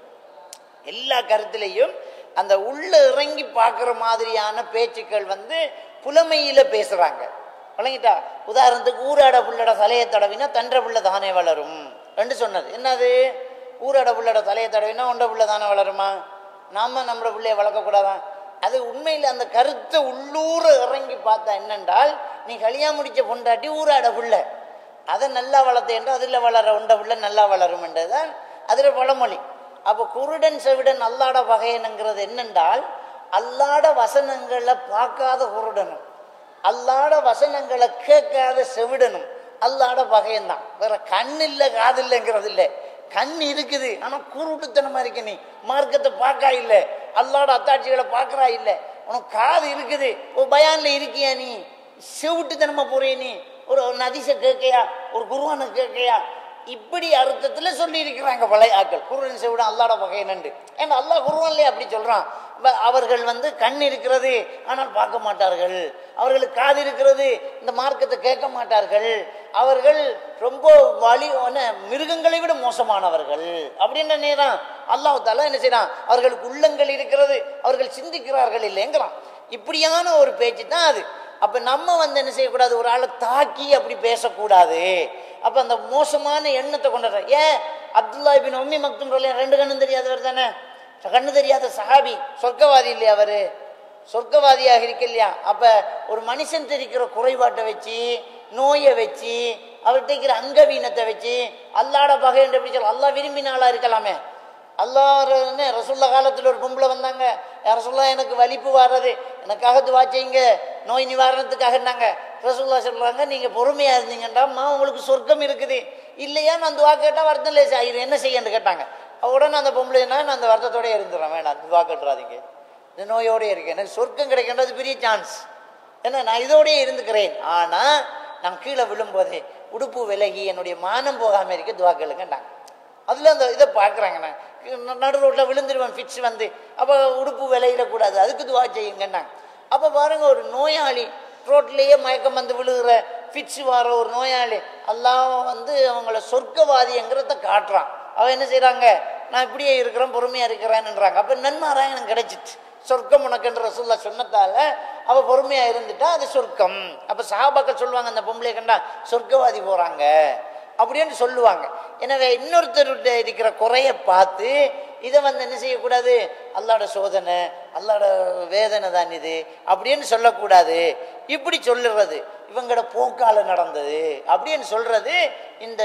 எல்லா கருத்துலையும் அந்த உள்ள இறங்கி பார்க்குற மாதிரியான பேச்சுக்கள் வந்து புலமையில் பேசுகிறாங்க வழங்கிட்டா உதாரணத்துக்கு ஊராட புள்ளட தலையை தடவினா தன்ற புள்ள தானே வளரும் ரெண்டு சொன்னது என்னது ஊராட புள்ளட தலையை தடவினா உண்ட புள்ள தானே வளருமா நாம நம்மளோட பிள்ளைய வளர்க்கக்கூடாதான் அது உண்மையில் அந்த கருத்தை உள்ளூர இறங்கி பார்த்தா என்னென்றால் நீ கல்யாணம் முடிச்ச பொண்டாட்டி ஊராட புள்ள அதை நல்லா வளர்த்தேன் அதில் வளர உண்ட புள்ள நல்லா வளரும் என்றுதான் அதில் பழமொழி அப்போ குருடன் செவிடன் அல்லாட வகையனுங்கிறது என்னென்றால் அல்லாட வசனங்களை பார்க்காத குருடனும் அல்லாட வசனங்களை கேட்காத செவிடனும் அல்லாட பகையன்தான் வேற கண் இல்லை காது இல்லைங்கிறது இல்லை கண் இருக்குது ஆனால் குருட்டுத்தனமா இருக்க நீ மார்க்கத்தை பார்க்கா இல்லை அல்லாட அத்தாட்சிகளை பார்க்கறா இல்லை உனக்கு காது இருக்குது ஒரு பயான்ல இருக்கியா நீ செவிட்டுத்தனமா போறிய நீ ஒரு நதிசை கேட்கையா ஒரு குருவானை கேட்கையா இப்படி அர்த்தத்தில் சொல்லி இருக்கிறாங்க பழைய ஆக்கள் குருவன் செவிட அல்லாட வகையனண்டு ஏன்னா அல்லாஹ் குருவன்லேயே அப்படி சொல்கிறான் அவர்கள் வந்து கண் இருக்கிறது ஆனால் பார்க்க மாட்டார்கள் அவர்களுக்கு காது இருக்கிறது இந்த மார்க்கத்தை கேட்க மாட்டார்கள் அவர்கள் ரொம்ப வழி மிருகங்களை விட மோசமானவர்கள் அப்படின்ற நேரம் அல்லாஹ் தாலா என்ன செய்யறான் அவர்களுக்கு உள்ளங்கள் இருக்கிறது அவர்கள் சிந்திக்கிறார்கள் இல்லைங்கிறான் இப்படியான ஒரு பேச்சு தான் அது அப்ப நம்ம வந்து என்ன செய்யக்கூடாது ஒரு ஆளை தாக்கி அப்படி பேசக்கூடாது அப்ப அந்த மோசமான எண்ணத்தை கொண்டாடுற ஏன் அப்துல்லா பின் உம்மி மக்தும் ரெண்டு கண்ணும் தெரியாதவர் தானே கண்ணு தெரியாத சஹாபி சொர்க்கவாதி இல்லையா அவரு சொர்க்கவாதியாக இருக்கு இல்லையா அப்ப ஒரு மனுஷன் தெரிக்கிற குறைபாட்டை வச்சு நோயை வச்சு அவர்கிட்ட இருக்கிற அங்கவீனத்தை வச்சு அல்லாட பகை என்று எப்படி சொல்ல அல்லா விரும்பினாலா இருக்கலாமே அல்லாருன்னு ரசுல்லா காலத்தில் ஒரு பொம்பளை வந்தாங்க ரசுல்லா எனக்கு வலிப்பு வர்றது எனக்காக துவா செய்யுங்க நோய் நிவாரணத்துக்காகனாங்க ரசுல்லா சொல்கிறாங்க நீங்கள் பொறுமையாக இருந்தீங்கன்றாம்மா உங்களுக்கு சொர்க்கம் இருக்குது இல்லையா நான் துவா கேட்டால் வருத்தம் இல்லை சார் என்ன செய்யன்னு கேட்டாங்க உடனே அந்த பொம்பளைனா நான் அந்த வருத்தத்தோடய இருந்துடுறேன் வேணாம் துவா கட்டுறாதீங்க இந்த நோயோடய இருக்கேன் எனக்கு சொர்க்கம் கிடைக்கின்றது பெரிய சான்ஸ் ஏன்னா நான் இதோடய இருந்துக்கிறேன் ஆனால் நான் கீழே விழும்போதே உடுப்பு விலகி என்னுடைய மானம் போகாமல் இருக்க துவா கேளுங்கண்டாங்க அதில் அந்த இதை பார்க்குறாங்க நான் நடு ரோட்டில் விழுந்துருவேன் ஃபிட்ஸ் வந்து அப்போ உடுப்பு விளையிடக்கூடாது அதுக்கு துவா செய்யுங்கன்னாங்க அப்போ பாருங்கள் ஒரு நோயாளி ரோட்லேயே மயக்கம் வந்து விழுகிற ஃபிட்ஸ் வர ஒரு நோயாளி எல்லாம் வந்து அவங்கள சொர்க்கவாதிங்கிறத காட்டுறான் அவன் என்ன செய்கிறாங்க நான் இப்படியே இருக்கிறேன் பொறுமையாக இருக்கிறேன்ன்றாங்க அப்போ நன்மாராயணம் கிடைச்சிச்சு சொர்க்கம் உனக்குன்ற ரசூல்லா சொன்னதால அவ பொறுமையா இருந்துட்டா அது சொர்க்கம் அப்ப சஹாபாக்கள் சொல்லுவாங்க அந்த பொம்பளை கண்டா சொர்க்கவாதி போறாங்க அப்படின்னு சொல்லுவாங்க எனவே இன்னொருத்தருடைய இருக்கிற குறைய பார்த்து இதை வந்து என்ன செய்யக்கூடாது அல்லாட சோதனை அல்லாட வேதனை தான் இது அப்படின்னு சொல்லக்கூடாது இப்படி சொல்லுறது இவங்களோட போக்கால நடந்தது அப்படின்னு சொல்றது இந்த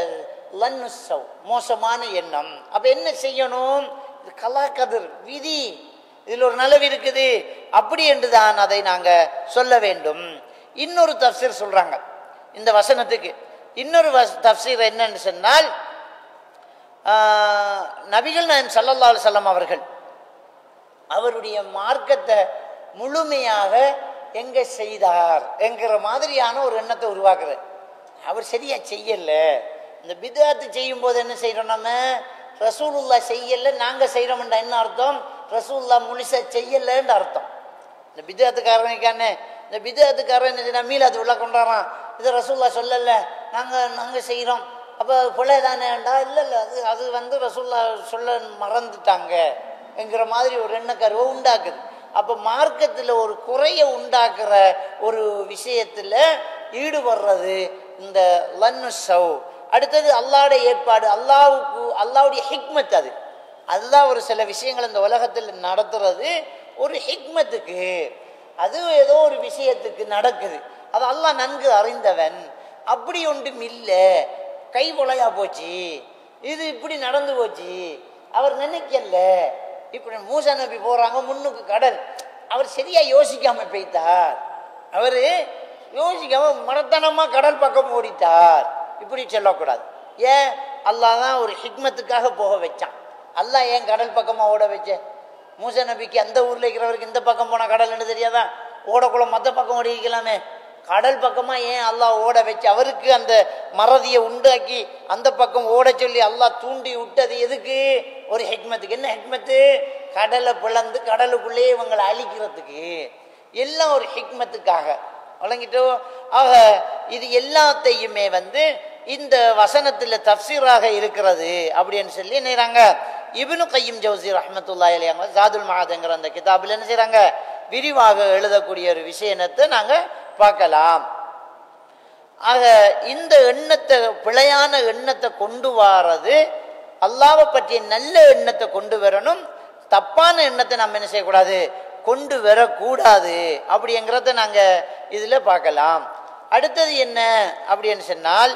லன்னுசவ் மோசமான எண்ணம் அப்ப என்ன செய்யணும் இது கலாக்கதிர் விதி இதில் ஒரு நலவு இருக்குது அப்படி என்று தான் அதை நாங்கள் சொல்ல வேண்டும் இன்னொரு தப்சீர் சொல்றாங்க இந்த வசனத்துக்கு இன்னொரு வஸ் தஃசீர் என்னன்னு சொன்னால் ஆஹ், நபிகள் நாயம் சல்லல்லா செல்லம் அவர்கள் அவருடைய மார்க்கத்தை முழுமையாக எங்க செய்தார் என்கிற மாதிரியான ஒரு எண்ணத்தை உருவாக்குறார் அவர் சரியா செய்யல இந்த பிதாத்து செய்யும் போது என்ன செய்யறோம் நம்ம ரசூலுல்லா செய்யல நாங்க செய்யறோம்டா என்ன அர்த்தம் ரசூலுல்லா முழுசா செய்யலன்னு அர்த்தம் இந்த பிதாத்துக்காரனுக்கானே இந்த பிதாத்துக்காரன் என்ன செய்யறான் மீலாது உள்ள கொண்டாடுறான் இது ரசூல்லா சொல்லல நாங்க நாங்க செய்யறோம் அப்போ பிள்ளை தானேண்டா இல்லை இல்லை அது அது வந்து ரசூல்லா சொல்ல மறந்துட்டாங்க என்கிற மாதிரி ஒரு எண்ணக்கருவை உண்டாக்குது அப்போ மார்க்கத்தில் ஒரு குறையை உண்டாக்குற ஒரு விஷயத்தில் ஈடுபடுறது இந்த லன்னு சவ் அடுத்தது அல்லாஹ்வுடைய ஏற்பாடு அல்லாவுக்கு அல்லாவுடைய ஹிக்மத் அது அதுதான் ஒரு சில விஷயங்கள் இந்த உலகத்தில் நடத்துறது ஒரு ஹிக்மத்துக்கு அது ஏதோ ஒரு விஷயத்துக்கு நடக்குது அது அல்லாஹ் நன்கு அறிந்தவன் அப்படி ஒன்றும் இல்லை கை கொலையா போச்சு இது இப்படி நடந்து போச்சு அவர் நினைக்கல இப்படி மூசா நபி போறாங்க முன்னுக்கு கடல் அவர் சரியா யோசிக்காம போய்த்தார் அவரு யோசிக்காம மரத்தனமா கடல் பக்கம் ஓடிட்டார் இப்படி சொல்லக்கூடாது ஏன் அல்லாஹ் தான் ஒரு ஹிக்மத்துக்காக போக வச்சான் அல்லாஹ் ஏன் கடல் பக்கமா ஓட வச்ச மூசா நபிக்கு அந்த ஊர்ல இருக்கிறவருக்கு இந்த பக்கம் போனா கடல்னு தெரியாதா ஓடக்குள்ள மத்த பக்கம் ஓடி இருக்கலாமே கடல் பக்கமா ஏன் அல்லாஹ் ஓட வச்சு அவருக்கு அந்த மறதியை உண்டாக்கி அந்த பக்கம் ஓட சொல்லி அல்லாஹ் தூண்டி விட்டது எதுக்கு ஒரு ஹெக்மத்துக்கு என்ன ஹெக்மத்து கடலை பிளந்து கடலுக்குள்ளே இவங்களை அழிக்கிறதுக்கு எல்லாம் ஒரு ஹிக்மத்துக்காக வழங்கிட்டோ ஆக இது எல்லாத்தையுமே வந்து இந்த வசனத்தில் தப்சீராக இருக்கிறது அப்படின்னு சொல்லி நினைறாங்க இப்னு கையும் ஜவுசி ரஹமத்துல்லா அலியாங்க ஜாதுல் மகாதுங்கிற அந்த கிதாபில் என்ன செய்றாங்க விரிவாக எழுதக்கூடிய ஒரு விஷயத்தை நாங்கள் பார்க்கலாம் ஆக இந்த எண்ணத்தை பிழையான எண்ணத்தை கொண்டு வாரது அல்லாவை பற்றிய நல்ல எண்ணத்தை கொண்டு வரணும் தப்பான எண்ணத்தை நம்ம என்ன செய்யக்கூடாது கொண்டு வரக்கூடாது அப்படிங்கிறத நாங்கள் இதில் பார்க்கலாம் அடுத்தது என்ன அப்படின்னு சொன்னால்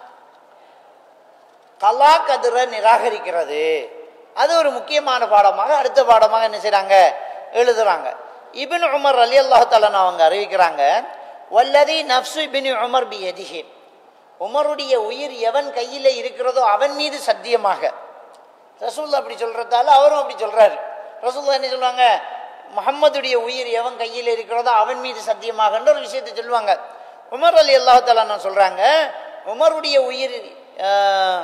கலா கதிரை நிராகரிக்கிறது அது ஒரு முக்கியமான பாடமாக அடுத்த பாடமாக என்ன செய்கிறாங்க எழுதுறாங்க இபின் உமர் அலி அல்லாஹாலன் அவங்க அறிவிக்கிறாங்க வல்லதி நப்சு இபின் உமர் பி எதிஹி உமருடைய உயிர் எவன் கையில் இருக்கிறதோ அவன் மீது சத்தியமாக ரசூல்லா அப்படி சொல்றதால அவரும் அப்படி சொல்றாரு ரசூல்லா என்ன சொல்லுவாங்க முகம்மதுடைய உயிர் எவன் கையில் இருக்கிறதோ அவன் மீது சத்தியமாகன்ற ஒரு விஷயத்தை சொல்லுவாங்க உமர் அலி அல்லாஹாலா சொல்றாங்க உமருடைய உயிர் ஆஹ்,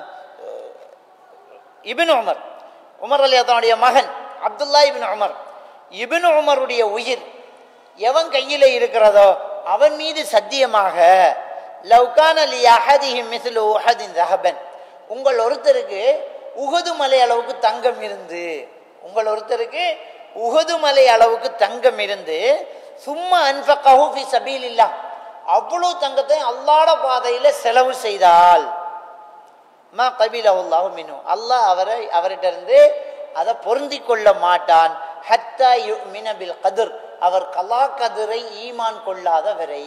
இபின் உமர் உமர் அலி தன்னுடைய மகன் அப்துல்லா இபின் உமர் இபின் உமருடைய உயிர் எவன் கையில் இருக்கிறதோ அவன் மீது சத்தியமாக லவ்கான லி அஹதிஹி மிஸ்லு உஹதின் ரஹபன் உங்கள் ஒருத்தருக்கு உகது மலை அளவுக்கு தங்கம் இருந்து உங்கள் ஒருத்தருக்கு உகது மலை அளவுக்கு தங்கம் இருந்து சும்மா அன்ஃபக்கஹு ஃபி சபீலில்லா அவ்வளவு தங்கத்தை அல்லாட பாதையில செலவு செய்தால் மா கபிலஹுல்லாஹு மினு அல்லாஹ் அவரை அவர்கிட்ட இருந்து அதை பொருந்தி கொள்ள மாட்டான் ஹத்தா யுமின பில் கதிர் அவர் கலா கதிரை ஈமான் கொள்ளாத வரை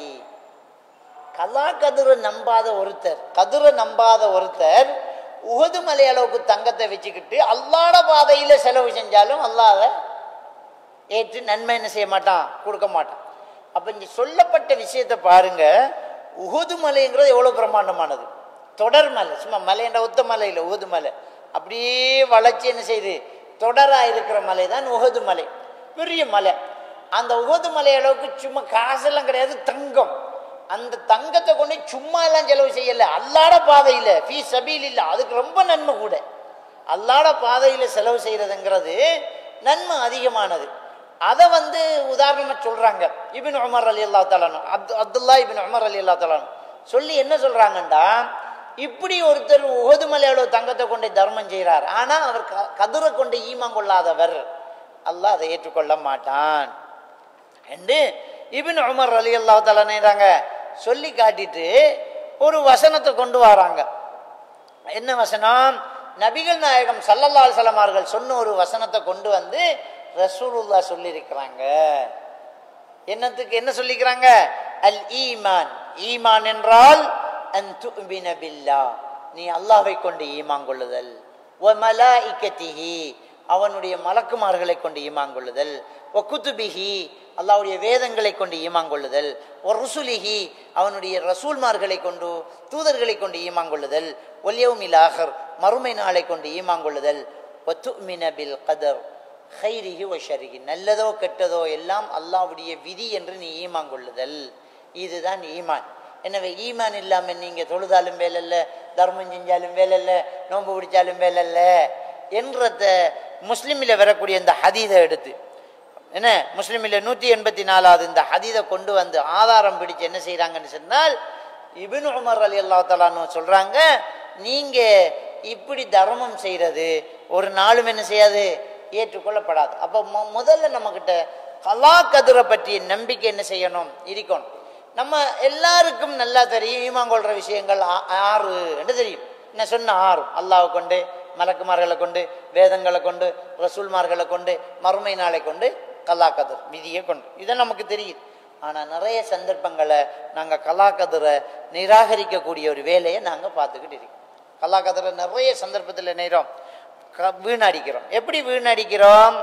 கலா கதிரை நம்பாத ஒருத்தர் கதிரை நம்பாத ஒருத்தர் உகது மலை அளவுக்கு தங்கத்தை வச்சுக்கிட்டு அல்லாட பாதையில செலவு செஞ்சாலும் அல்லாஹ் அதை ஏற்று நன்மை என்ன செய்ய மாட்டான் கொடுக்க மாட்டான் அப்ப இங்க சொல்லப்பட்ட விஷயத்தை பாருங்க உகுது மலைங்கிறது எவ்வளவு பிரம்மாண்டமானது தொடர் மலை சும்மா மலைன்ற ஒத்த மலை இல்லை உகுது மலை அப்படியே வளைச்சி என்ன செய்யுது தொடரா இருக்கிற மலை தான் உகது மலை பெரிய மலை அந்த உகது மலை அளவுக்கு சும்மா காசெல்லாம் கிடையாது தங்கம் அந்த தங்கத்தை கொண்டு சும்மா எல்லாம் செலவு செய்யல அல்லாட பாதையில ஃபீ சபீல் இல்லை அதுக்கு ரொம்ப நன்மை கூட அல்லாட பாதையில செலவு செய்யறதுங்கிறது நன்மை அதிகமானது அதை வந்து உதாரணமா சொல்றாங்க இபின் உமர் அலி அல்லா தலானு அப்து Abdullah Ibn Umar Ali Allah தலானு சொல்லி என்ன சொல்றாங்கண்டா இப்படி ஒருத்தர் உகது மலையோட தங்கத்தை கொண்டு தர்மம் செய்கிறார் ஆனா அவர் க- கதிரை கொண்டு ஈமான் கொள்ளாதவர் அல்லாஹ் அதை ஏற்றுக்கொள்ள மாட்டான் என்று இபின் உமர் அலி அல்லா தலானேறாங்க சொல்லி காட்டிட்டு ஒரு வசனத்தை கொண்டு வராங்க என்ன வசனம் நபிகள் நாயகம் சல்லல்லா அலுவலம் அவர்கள் சொன்ன ஒரு வசனத்தை கொண்டு வந்து ரசூலுல்லா சொல்லியிருக்கிறாங்க என்னத்துக்கு என்ன சொல்லிக்கிறாங்க அல் ஈமான் ஈமான் என்றால் அன் துமின பில்லா நீ அல்லாஹ்வை கொண்டு ஈமான் கொள்ளுதல் வ மலாயிக்கத்திஹி அவனுடைய மலக்குமார்களை கொண்டு ஈமான் கொள்ளுதல் ஒ குத்துபிஹி அல்லாவுடைய வேதங்களை கொண்டு ஈமான் கொள்ளுதல் ஒ ருசுலிஹி அவனுடைய ரசூல்மார்களை கொண்டு தூதர்களை கொண்டு ஈமான் கொள்ளுதல் ஒல்யவுமில் ஆகர் மறுமை நாளை கொண்டு ஈமான் கொள்ளுதல் ஒத்துமின பில் கதர் ஹைரிஹி ஒ ஷரிஹி நல்லதோ கெட்டதோ எல்லாம் அல்லாவுடைய விதி என்று நீ ஈமான் கொள்ளுதல் இதுதான் ஈமான் எனவே ஈமான் இல்லாமல் நீங்கள் தொழுதாலும் வேலைல்ல தர்மம் செஞ்சாலும் வேலைல்ல நோன்பு பிடிச்சாலும் வேலைல்ல என்றத முஸ்லீமில் வரக்கூடிய இந்த ஹதீதை எடுத்து என்ன முஸ்லீமில் நூற்றி எண்பத்தி நாலாவது இந்த ஹதீதை கொண்டு வந்து ஆதாரம் பிடிச்சு என்ன செய்கிறாங்கன்னு சொன்னால் இபின் உமர் அலி அல்லா தலான்னு சொல்கிறாங்க நீங்கள் இப்படி தர்மம் செய்கிறது ஒரு நாளும் என்ன செய்யாது ஏற்றுக்கொள்ளப்படாது அப்போ மொ முதல்ல நம்மக்கிட்ட கலா கதிரை பற்றிய நம்பிக்கை என்ன செய்யணும் இருக்கணும் நம்ம எல்லாருக்கும் நல்லா தெரியும் ஈமான் கொள்கிற விஷயங்கள் ஆ- ஆறு என்று தெரியும் என்ன சொன்ன ஆறு அல்லாவை கொண்டு மலக்குமார்களை கொண்டு வேதங்களை கொண்டு ரசூல்மார்களை கொண்டு மறுமை நாளை கொண்டு கலாக்கதிர் விதியை கொண்டு இது நமக்கு தெரியுது ஆனால் நிறைய சந்தர்ப்பங்களை நாங்கள் கலாக்கதிரை நிராகரிக்கக்கூடிய ஒரு வேலையை நாங்கள் பார்த்துக்கிட்டு இருக்கோம் கலாக்கதிரை நிறைய சந்தர்ப்பத்தில் நேரம் க வீணடிக்கிறோம் எப்படி வீணடிக்கிறோம்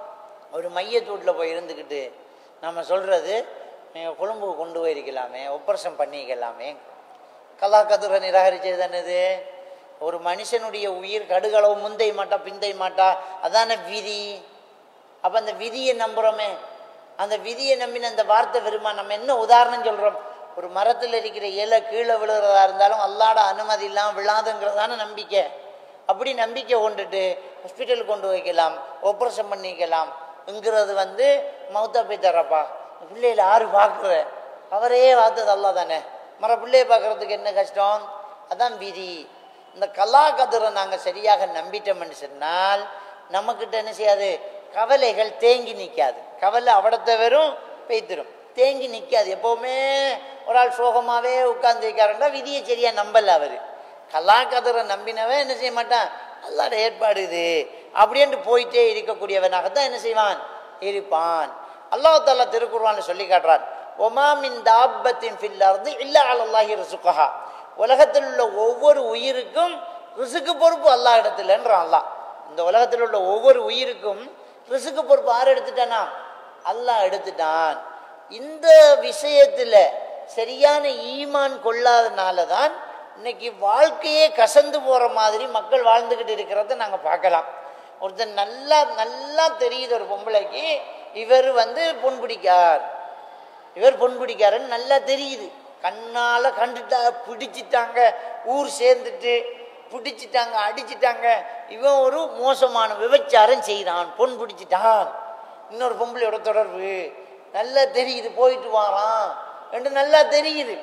ஒரு மையத்தூட்டில் போய் இருந்துக்கிட்டு நம்ம சொல்கிறது நீங்கள் கொழும்பு கொண்டு போயிருக்கலாமே ஒப்பரேஷன் பண்ணிக்கலாமே கலாக்கதிரை நிராகரிச்சது தானது ஒரு மனுஷனுடைய உயிர் கடுகளவு முந்தை மாட்டா பிந்தை மாட்டா அதான விதி அப்போ அந்த விதியை நம்புகிறோமே அந்த விதியை நம்பின அந்த வார்த்தை வருமா நம்ம என்ன உதாரணம் சொல்கிறோம் ஒரு மரத்தில் இருக்கிற இலை கீழே விழுகிறதா இருந்தாலும் அல்லாட அனுமதி இல்லாமல் விழாதுங்கிறதான நம்பிக்கை அப்படி நம்பிக்கை கொண்டுட்டு ஹாஸ்பிட்டல் கொண்டு வைக்கலாம் ஆப்ரேஷன் பண்ணிக்கலாம்ங்கிறது வந்து மௌத்தா போய் தரப்பா பிள்ளையில ஆறு பார்க்குற அவரே பார்த்தது அல்லா தானே மர பிள்ளையை பார்க்கறதுக்கு என்ன கஷ்டம் அதான் விதி இந்த கலா கதிரை நாங்கள் சரியாக நம்பிட்டோம்னு சொன்னால் நம்மக்கிட்ட என்ன செய்யாது கவலைகள் தேங்கி நிற்காது கவலை அவடத்தை வெறும் பெய்த்திரும் தேங்கி நிற்காது எப்போவுமே ஒரு ஆள் சோகமாகவே உட்கார்ந்து வைக்காருண்டா விதியை சரியாக நம்பல அவர் கலாக்கதிரை நம்பினவன் என்ன செய்ய மாட்டான் அல்லாட ஏற்பாடு இது அப்படின்ட்டு போயிட்டே இருக்கக்கூடியவனாகத்தான் என்ன செய்வான் இருப்பான் அல்லாஹ் தாலா திருக்குர்வான்னு சொல்லி காட்டுறான் ஒமாமின் தாபத்தின் ஃபில்லர்ந்து இல்லா அல்லாஹி ரிசுக்கஹா உலகத்தில் உள்ள ஒவ்வொரு உயிருக்கும் ரிசுக்கு பொறுப்பு அல்லாஹ் இடத்துலன்றான் அல்லாஹ் இந்த உலகத்தில் உள்ள ஒவ்வொரு உயிருக்கும் ரிசுக்கு பொறுப்பு யார் எடுத்துட்டானா அல்லாஹ் எடுத்துட்டான் இந்த விஷயத்துல சரியான ஈமான் கொள்ளாதனால தான் இன்னைக்கு வாழ்க்கையே கசந்து போற மாதிரி மக்கள் வாழ்ந்துக்கிட்டு இருக்கிறத நாங்க பார்க்கலாம் ஒருத்தர் நல்லா நல்லா தெரியுது ஒரு பொம்பளைக்கு இவர் வந்து பொன் பிடிக்கார் இவர் பொன் பிடிக்காருன்னு நல்லா தெரியுது கண்ணால கண்டுட்டா பிடிச்சிட்டாங்க ஊர் சேர்ந்துட்டு பிடிச்சிட்டாங்க அடிச்சிட்டாங்க இவன் ஒரு மோசமான விபச்சாரம் செய்கிறான் பொன் பிடிச்சிட்டான் இன்னொரு பொம்பளையோட தொடர்பு நல்லா தெரியுது போயிட்டு வாரான் என்று நல்லா தெரியுது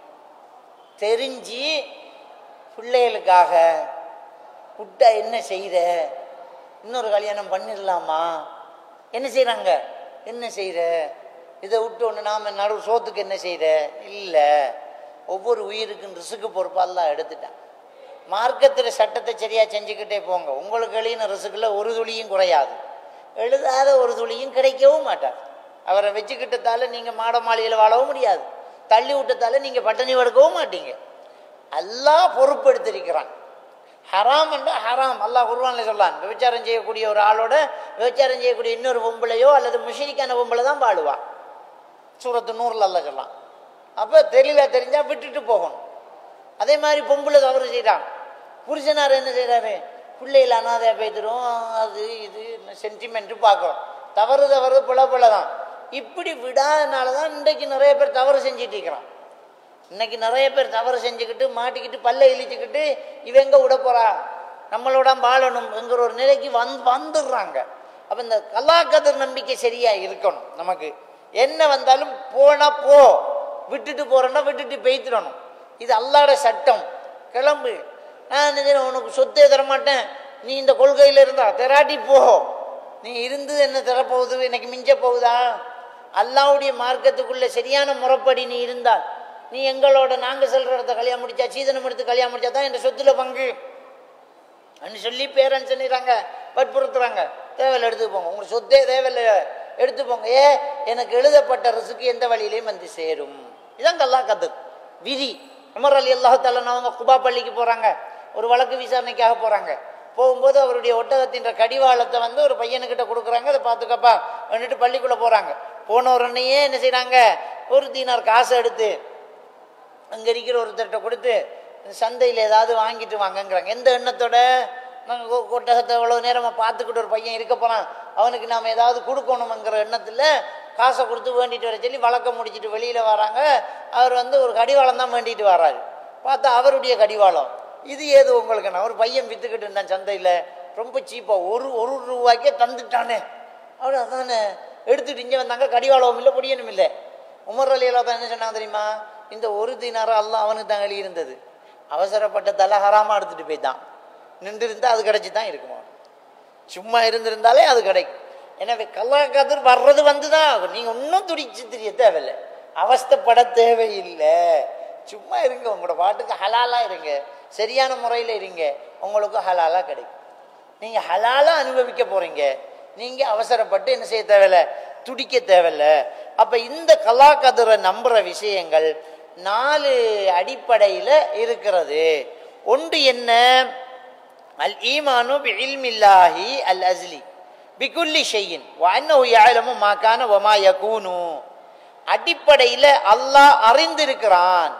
தெரிஞ்சு பிள்ளைகளுக்காக விட்டா என்ன செய்கிற இன்னொரு கல்யாணம் பண்ணிடலாமா என்ன செய்கிறாங்க என்ன செய்கிற இதை விட்டு ஒன்று நாம் நடு சோத்துக்கு என்ன செய்கிற இல்லை ஒவ்வொரு உயிருக்கும் ரிசுக்கு பொறுப்பாலாம் எடுத்துட்டான் மார்க்கத்தில் சட்டத்தை சரியாக செஞ்சுக்கிட்டே போங்க உங்களுக்கு எழுதின ரிசுக்கில் ஒரு துளியும் குறையாது எழுதாத ஒரு துளியும் கிடைக்கவும் மாட்டார் அவரை வச்சுக்கிட்டதால நீங்கள் மாட மாளிகையில் வாழவும் முடியாது தள்ளி விட்டதால நீங்கள் பட்டினி படுக்கவும் மாட்டீங்க அல்லாஹ் பொறுப்பெடுத்திருக்கிறான் ஹராம் என்றா ஹராம் அல்லாஹ் குர்வானில் சொல்லான் விபச்சாரம் செய்யக்கூடிய ஒரு ஆளோட விபச்சாரம் செய்யக்கூடிய இன்னொரு பொம்பளையோ அல்லது முஷிரிக்கான பொம்பளை தான் வாழுவான் சூரத்து நூறில் அல்ல சொல்லலாம் அப்போ தெளிவாக தெரிஞ்சால் விட்டுட்டு போகணும் அதே மாதிரி பொம்பளை தவறு செய்கிறான் புருஷனார் என்ன செய்கிறாரு பிள்ளைகள் அனாதையாக பேத்துரும் அது இது சென்டிமெண்ட்டு பார்க்குறோம் தவறு தவறு பிழை பிழை தான் இப்படி விடாதனால தான் இன்றைக்கு நிறைய பேர் தவறு செஞ்சிட்டு இருக்கிறான் இன்னைக்கு நிறைய பேர் தவறு செஞ்சுக்கிட்டு மாட்டிக்கிட்டு பல்ல இழிச்சுக்கிட்டு இவங்க விட போறா நம்மளோட வாழணும்ங்கிற ஒரு நிலைக்கு வந் வந்துடுறாங்க அப்போ இந்த கலாக்கதிர் நம்பிக்கை சரியா இருக்கணும் நமக்கு என்ன வந்தாலும் போனா போ விட்டுட்டு போறேன்னா விட்டுட்டு பெய்த்திடணும் இது அல்லாட சட்டம் கிளம்பு நான் என்ன செய்றேன், உனக்கு சொத்தே தரமாட்டேன் நீ இந்த கொள்கையில் இருந்தா தெராட்டி போ நீ இருந்து என்ன தரப்போகுது எனக்கு மிஞ்ச போகுதா அல்லாவுடைய மார்க்கத்துக்குள்ள சரியான முறைப்படி நீ இருந்தால் நீ எங்களோட நாங்க சொல்ற இடத்த கல்யாணம் முடிச்சா சீதனம் எடுத்து கல்யாணம் முடிச்சா தான் என் சொத்துல பங்கு அப்படின்னு சொல்லி பேரண்ட்ஸ் சொல்லிடுறாங்க வற்புறுத்துறாங்க தேவையில்ல எடுத்து போங்க உங்களுக்கு சொத்தே தேவையில்ல எடுத்து போங்க ஏ எனக்கு எழுதப்பட்ட ரிசுக்கு எந்த வழியிலையும் வந்து சேரும் இதான் கல்லா கத்து விதி உமர் அலி அல்லாஹாலன் அவங்க குபா பள்ளிக்கு போறாங்க ஒரு வழக்கு விசாரணைக்காக போறாங்க போகும்போது அவருடைய ஒட்டகத்தின் கடிவாளத்தை வந்து ஒரு பையனுக்கிட்ட கொடுக்குறாங்க அதை பார்த்துக்கப்பா வந்துட்டு பள்ளிக்குள்ளே போகிறாங்க போன உடனேயே என்ன செய்கிறாங்க ஒரு தீனார் காசை எடுத்து அங்கே இருக்கிற ஒருத்தர்கிட்ட கொடுத்து சந்தையில் ஏதாவது வாங்கிட்டு வாங்கங்கிறாங்க எந்த எண்ணத்தோட நாங்கள் ஒட்டகத்தை எவ்வளோ நேரமாக பார்த்துக்கிட்டு ஒரு பையன் இருக்க போகிறான் அவனுக்கு நாம் ஏதாவது கொடுக்கணுங்கிற எண்ணத்தில் காசை கொடுத்து வேண்டிட்டு வர சொல்லி வழக்கம் முடிச்சிட்டு வெளியில் வராங்க அவர் வந்து ஒரு கடிவாளம் தான் வேண்டிட்டு வராரு பார்த்தா அவருடைய கடிவாளம் இது ஏது உங்களுக்கு நான் ஒரு பையன் விற்றுக்கிட்டு இருந்தான் சந்தையில் ரொம்ப சீப்பாக ஒரு ஒரு ரூபாய்க்கே தந்துட்டானே அவர் அதானே எடுத்துட்டு இங்கே வந்தாங்க கடிவாளம் இல்லை பொடியனும் இல்லை உமர் அலியலா தான் என்ன சொன்னாங்க தெரியுமா இந்த ஒரு தினாரம் அல்லாஹ் அவனுக்கு தான் எழுதி இருந்தது அவசரப்பட்ட தலை ஹராமா எடுத்துட்டு போய்தான் நின்று இருந்தால் அது கிடைச்சி தான் இருக்குமா சும்மா இருந்திருந்தாலே அது கிடைக்கும் எனவே கல்லாக்கதிர் வர்றது வந்து தான் ஆகும் நீங்கள் இன்னும் துடிச்சு தெரிய தேவையில்லை அவஸ்தைப்பட தேவையில்லை சும்மா இருங்க உங்களோட பாட்டுக்கு ஹலாலாக இருங்க சரியான முறையில் இருங்க உங்களுக்கு ஹலாலாக கிடைக்கும் நீங்கள் ஹலாலாக அனுபவிக்க போகிறீங்க நீங்கள் அவசரப்பட்டு என்ன செய்ய தேவையில்ல துடிக்க தேவையில்ல அப்போ இந்த கலாக்கதிரை நம்புகிற விஷயங்கள் நாலு அடிப்படையில் இருக்கிறது ஒன்று என்ன அல் ஈமானு பி இல்மில்லாஹி அல் அஸ்லி பிகுல்லி ஷெய்யின் வன்னஹு யஅலமு மா கான வமா யகூனு அடிப்படையில் அல்லாஹ் அறிந்திருக்கிறான்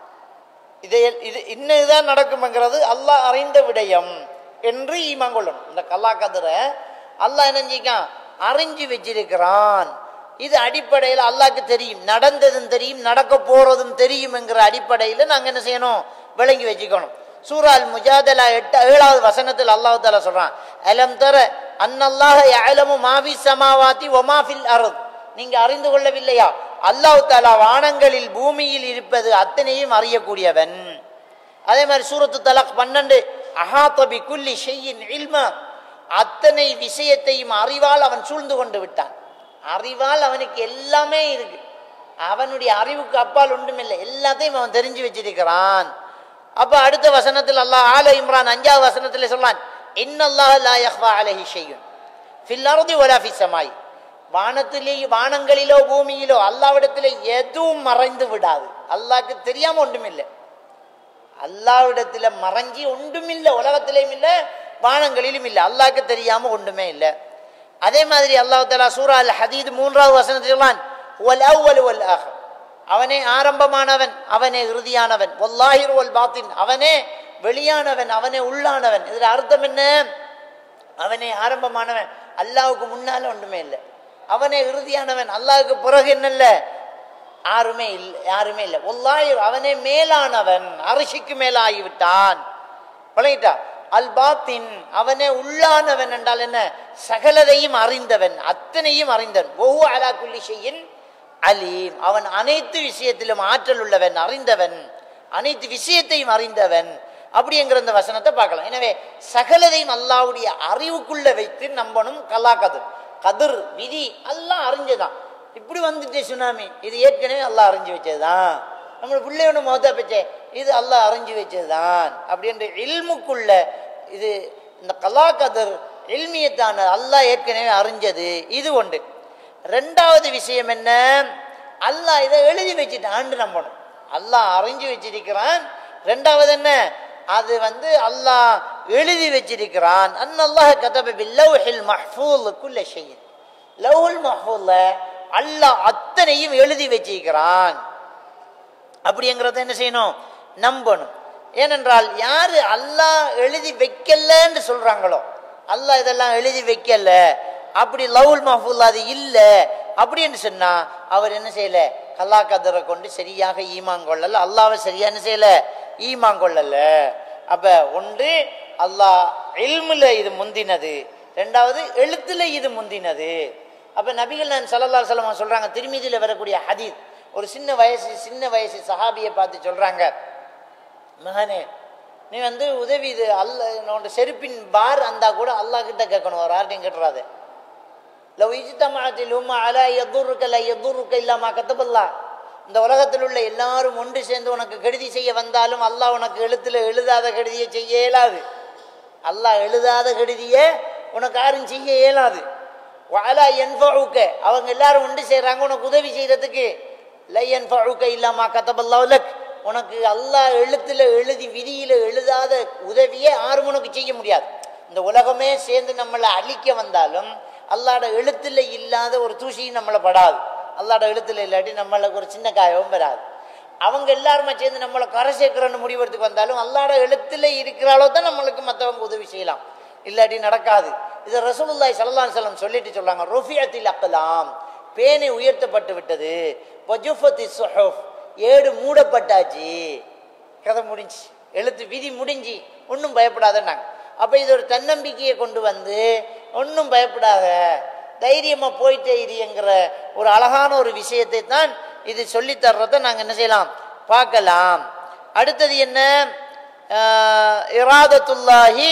இதை இது இன்னதுதான் நடக்கும்ங்கிறது அல்லாஹ் அறிந்த விடயம் என்று ஈமான் கொள்ளணும் இந்த கல்லாக்கதிரை அல்லாஹ் என்ன செஞ்சிக்கான் அறிஞ்சு வச்சிருக்கிறான் இது அடிப்படையில் அல்லாஹ்க்கு தெரியும் நடந்ததும் தெரியும் நடக்க போறதும் தெரியும்ங்கிற அடிப்படையில் நாங்கள் என்ன செய்யணும் விளங்கி வச்சுக்கணும் சூரால் முஜாதலா எட்டு ஏழாவது வசனத்தில் அல்லாஹ் தாலா சொல்றான் அலம் தர அன்னல்லாஹ யஅலமு மாஃபி சமாவாத்தி ஒமாஃபில் அருத் நீங்க அறிந்து கொள்ளவில்லையா அல்லாஹ் தாலா வானங்களில் பூமியில் இருப்பது அத்தனையும் அறியக்கூடியவன் அதே மாதிரி சூரத்து தலாக் பன்னெண்டு அஹாத்தபி குல்லி ஷெய்யின் இல்மா அத்தனை விஷயத்தையும் அறிவால் அவன் சூழ்ந்து கொண்டு விட்டான் அறிவால் அவனுக்கு எல்லாமே இருக்கு அவனுடைய அறிவுக்கு அப்பால் ஒன்றுமில்லை எல்லாத்தையும் அவன் தெரிஞ்சு வச்சிருக்கிறான் அப்ப அடுத்த வசனத்தில் அல்லாஹ் ஆல இம்ரான் அஞ்சாவது வசனத்தில் சொல்லான் இன்னல்லாஹ் லா யஹ்வா அலைஹி ஷையுன் ஃபில் அர்தி வலா ஃபிஸ் ஸமாய் வானத்திலே வானங்களிலோ பூமியிலோ அல்லாவிடத்திலே எதுவும் மறைந்து விடாது அல்லாஹ்க்கு தெரியாம ஒன்றுமில்லை அல்லாவிடத்துல மறைஞ்சி ஒன்றுமில்லை உலகத்திலேயும் இல்லை வானங்களிலும் இல்லை அல்லாஹ்க்கு தெரியாம ஒன்றுமே இல்லை அதே மாதிரி அல்லாஹ் தலா சூரா அல் ஹதீத் மூன்றாவது வசனத்தில் சொல்லான் வல் அவ்வல் வல் ஆஹர் அவனே ஆரம்பமானவன் அவனே இறுதியானவன் ஒல்லாஹிர் ஒல் பாத்தின் அவனே வெளியானவன் அவனே உள்ளானவன் இதுல அர்த்தம் என்ன அவனே ஆரம்பமானவன் அல்லாவுக்கு முன்னால ஒன்றுமே இல்லை அவனே இறுதியானவன் அல்லாவுக்கு பிறகு என்னல்ல யாருமே இல்லை யாருமே இல்லை ஒல்லாயிர் அவனே மேலானவன் அரிசிக்கு மேலாகிவிட்டான் பழகிட்டா அல் பாத்தின் அவனே உள்ளானவன் என்றால் என்ன சகலதையும் அறிந்தவன் அத்தனையும் அறிந்தவன் ஒவ்வொரு அலா குல்லி செய்யின் அலீம் அவன் அனைத்து விஷயத்திலும் ஆற்றல் உள்ளவன் அறிந்தவன் அனைத்து விஷயத்தையும் அறிந்தவன் அப்படிங்கிற இந்த வசனத்தை பார்க்கலாம் எனவே சகலதையும் அல்லாவுடைய அறிவுக்குள்ள வைத்து நம்பணும் கலா கதிர் கதிர் விதி எல்லாம் அறிஞ்சதான் இப்படி வந்துட்டு சுனாமி இது ஏற்கனவே அல்லாஹ் அறிஞ்சு வச்சதுதான் நம்மளோட பிள்ளையோட முகத்தை பச்சே இது அல்லாஹ் அறிஞ்சு வச்சதுதான் அப்படின்ற இல்முக்குள்ள இது இந்த கலா கதிர் இல்மியத்தான அல்லாஹ் ஏற்கனவே அறிஞ்சது இது ஒன்று ரெண்டாவது விஷயம் என்ன அல்லாஹ் இதை எழுதி வச்சுட்டான்னு நம்பணும் அல்லாஹ் அறிஞ்சு வச்சிருக்கிறான் ரெண்டாவது என்ன அது வந்து அல்லாஹ் எழுதி வச்சிருக்கிறான் அன்னல்லாஹ் கதப பில்லௌஹில் மஹ்ஃபூல் குல்ல ஷையின் லவ்ஹுல் மஹ்ஃபூல்ல அல்லாஹ் அத்தனையும் எழுதி வச்சிருக்கிறான் அப்படிங்கிறத என்ன செய்யணும் நம்பணும் ஏனென்றால் யாரு அல்லாஹ் எழுதி வைக்கலன்னு சொல்றாங்களோ அல்லாஹ் இதெல்லாம் எழுதி வைக்கல அப்படி லவுல் மஹூல் அது இல்லை அப்படின்னு சொன்னா அவர் என்ன செய்யல கல்லா கதரை கொண்டு சரியாக ஈமான் கொள்ளல அல்லாவை சரியா என்ன செய்யல ஈமான் கொள்ளல அப்ப ஒன்று அல்லாஹ் இல்முல இது முந்தினது ரெண்டாவது எழுத்துல இது முந்தினது அப்ப நபிகள் நான் சல்லல்லா சலம் சொல்றாங்க திருமீதியில் வரக்கூடிய ஹதீத் ஒரு சின்ன வயசு சின்ன வயசு சஹாபியை பார்த்து சொல்றாங்க மகனே நீ வந்து உதவி இது அல்ல உன்னோட செருப்பின் பார் அந்தா கூட அல்லாஹ் கிட்ட கேட்கணும் ஒரு யார்ட்டையும் கேட்டுறாது லவ் இஜ்தமாத்தில் உம்மா அலா எதுருக்க ல எதுருக்க இல்லாமா கத்தபல்லா இந்த உலகத்தில் உள்ள எல்லாரும் ஒன்று சேர்ந்து உனக்கு கெடுதி செய்ய வந்தாலும் அல்லாஹ் உனக்கு எழுத்துல எழுதாத கெடுதியை செய்ய இயலாது அல்லாஹ் எழுதாத கெடுதியை உனக்கு யாரும் செய்ய இயலாது வாலா என்பழுக்க அவங்க எல்லாரும் ஒன்று செய்கிறாங்க உனக்கு உதவி செய்யறதுக்கு லை என்பழுக்க இல்லாமா கத்தபல்லா உலக் உனக்கு அல்லாஹ் எழுத்துல எழுதி விதியில எழுதாத உதவியை யாரும் உனக்கு செய்ய முடியாது இந்த உலகமே சேர்ந்து நம்மளை அழிக்க வந்தாலும் அல்லாட எழுத்துல இல்லாத ஒரு தூசியும் நம்மளை படாது அல்லாட எழுத்துல இல்லாட்டி நம்மளுக்கு ஒரு சின்ன காயவும் வராது அவங்க எல்லாருமே சேர்ந்து நம்மளை கரை சேர்க்கிறன்னு முடிவெடுத்துக்கு வந்தாலும் அல்லாட எழுத்துல இருக்கிறாலோ தான் நம்மளுக்கு மற்றவங்க உதவி செய்யலாம் இல்லாட்டி நடக்காது இதை ரசூலுல்லாய் சல்லல்லாஹு அலைஹி வஸல்லம் சொல்லிட்டு சொல்றாங்க ருஃபியத்தில் அக்கலாம் பேனை உயர்த்தப்பட்டு விட்டது வஜுஃபத்தி சுஹுஃப் ஏடு மூடப்பட்டாச்சு கதை முடிஞ்சு எழுத்து விதி முடிஞ்சு ஒன்றும் பயப்படாதன்னாங்க அப்போ இது ஒரு தன்னம்பிக்கையை கொண்டு வந்து ஒன்றும் பயப்படாத தைரியமாக போயிட்டே இருங்கிற ஒரு அழகான ஒரு விஷயத்தை தான் இது சொல்லித் தர்றதை நாங்கள் என்ன செய்யலாம் பார்க்கலாம் அடுத்தது என்ன ஆஹ், இராதத்துல்லாஹி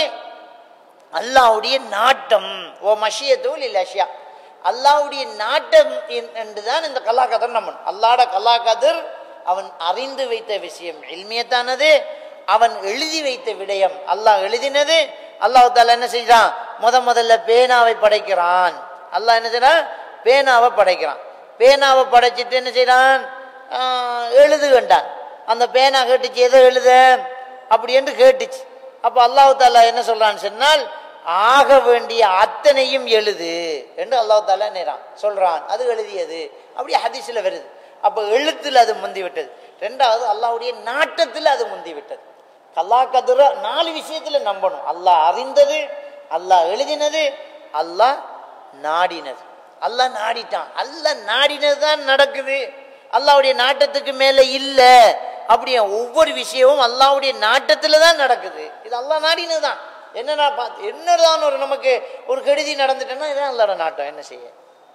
அல்லாவுடைய நாட்டம் ஓ மஷியத்துல் இல்ல அஷியா அல்லாவுடைய நாட்டம் என்- என்றுதான் இந்த கல்லாக்கதர் நம்மன் அல்லாட கல்லாக்கதிர் அவன் அறிந்து வைத்த விஷயம் எளிமையத்தானது அவன் எழுதி வைத்த விடயம் அல்லாஹ் எழுதினது அல்லாஹ் தாலா என்ன செஞ்சான் முத முதல்ல பேனாவை படைக்கிறான் அல்லாஹ் என்ன செய்றான் பேனாவை படைக்கிறான் பேனாவை படைச்சிட்டு என்ன செய்றான் ஆஹ், எழுதுகண்டான் அந்த பேனா கேட்டுச்சு எதை எழுத அப்படி என்று கேட்டுச்சு அப்போ அல்லாஹ் தாலா என்ன சொல்றான்னு சொன்னால் ஆக வேண்டிய அத்தனையும் எழுது என்று அல்லாஹ் தாலா நேரான் சொல்றான் அது எழுதியது அப்படி ஹதீஸ்ல வருது அப்போ எழுத்துல அது முந்தி விட்டது ரெண்டாவது அல்லாஹ்வுடைய நாட்டத்தில் அது முந்தி விட்டது கல்லா கதிர நாலு விஷயத்துல நம்பணும் அல்லாஹ் அறிந்தது அல்லாஹ் எழுதினது அல்லாஹ் நாடினது அல்லாஹ் நாடிட்டான் அல்லாஹ் நாடினது தான் நடக்குது அல்லாஹ்வுடைய நாட்டத்துக்கு மேல இல்ல அப்படியே ஒவ்வொரு விஷயமும் அல்லாஹ்வுடைய நாட்டத்துல தான் நடக்குது இது அல்லாஹ் நாடினது தான் என்னடா பார்த்து என்னதான் ஒரு நமக்கு ஒரு கெடுதி நடந்துட்டேன்னா இதான் அல்லாட நாட்டம் என்ன செய்ய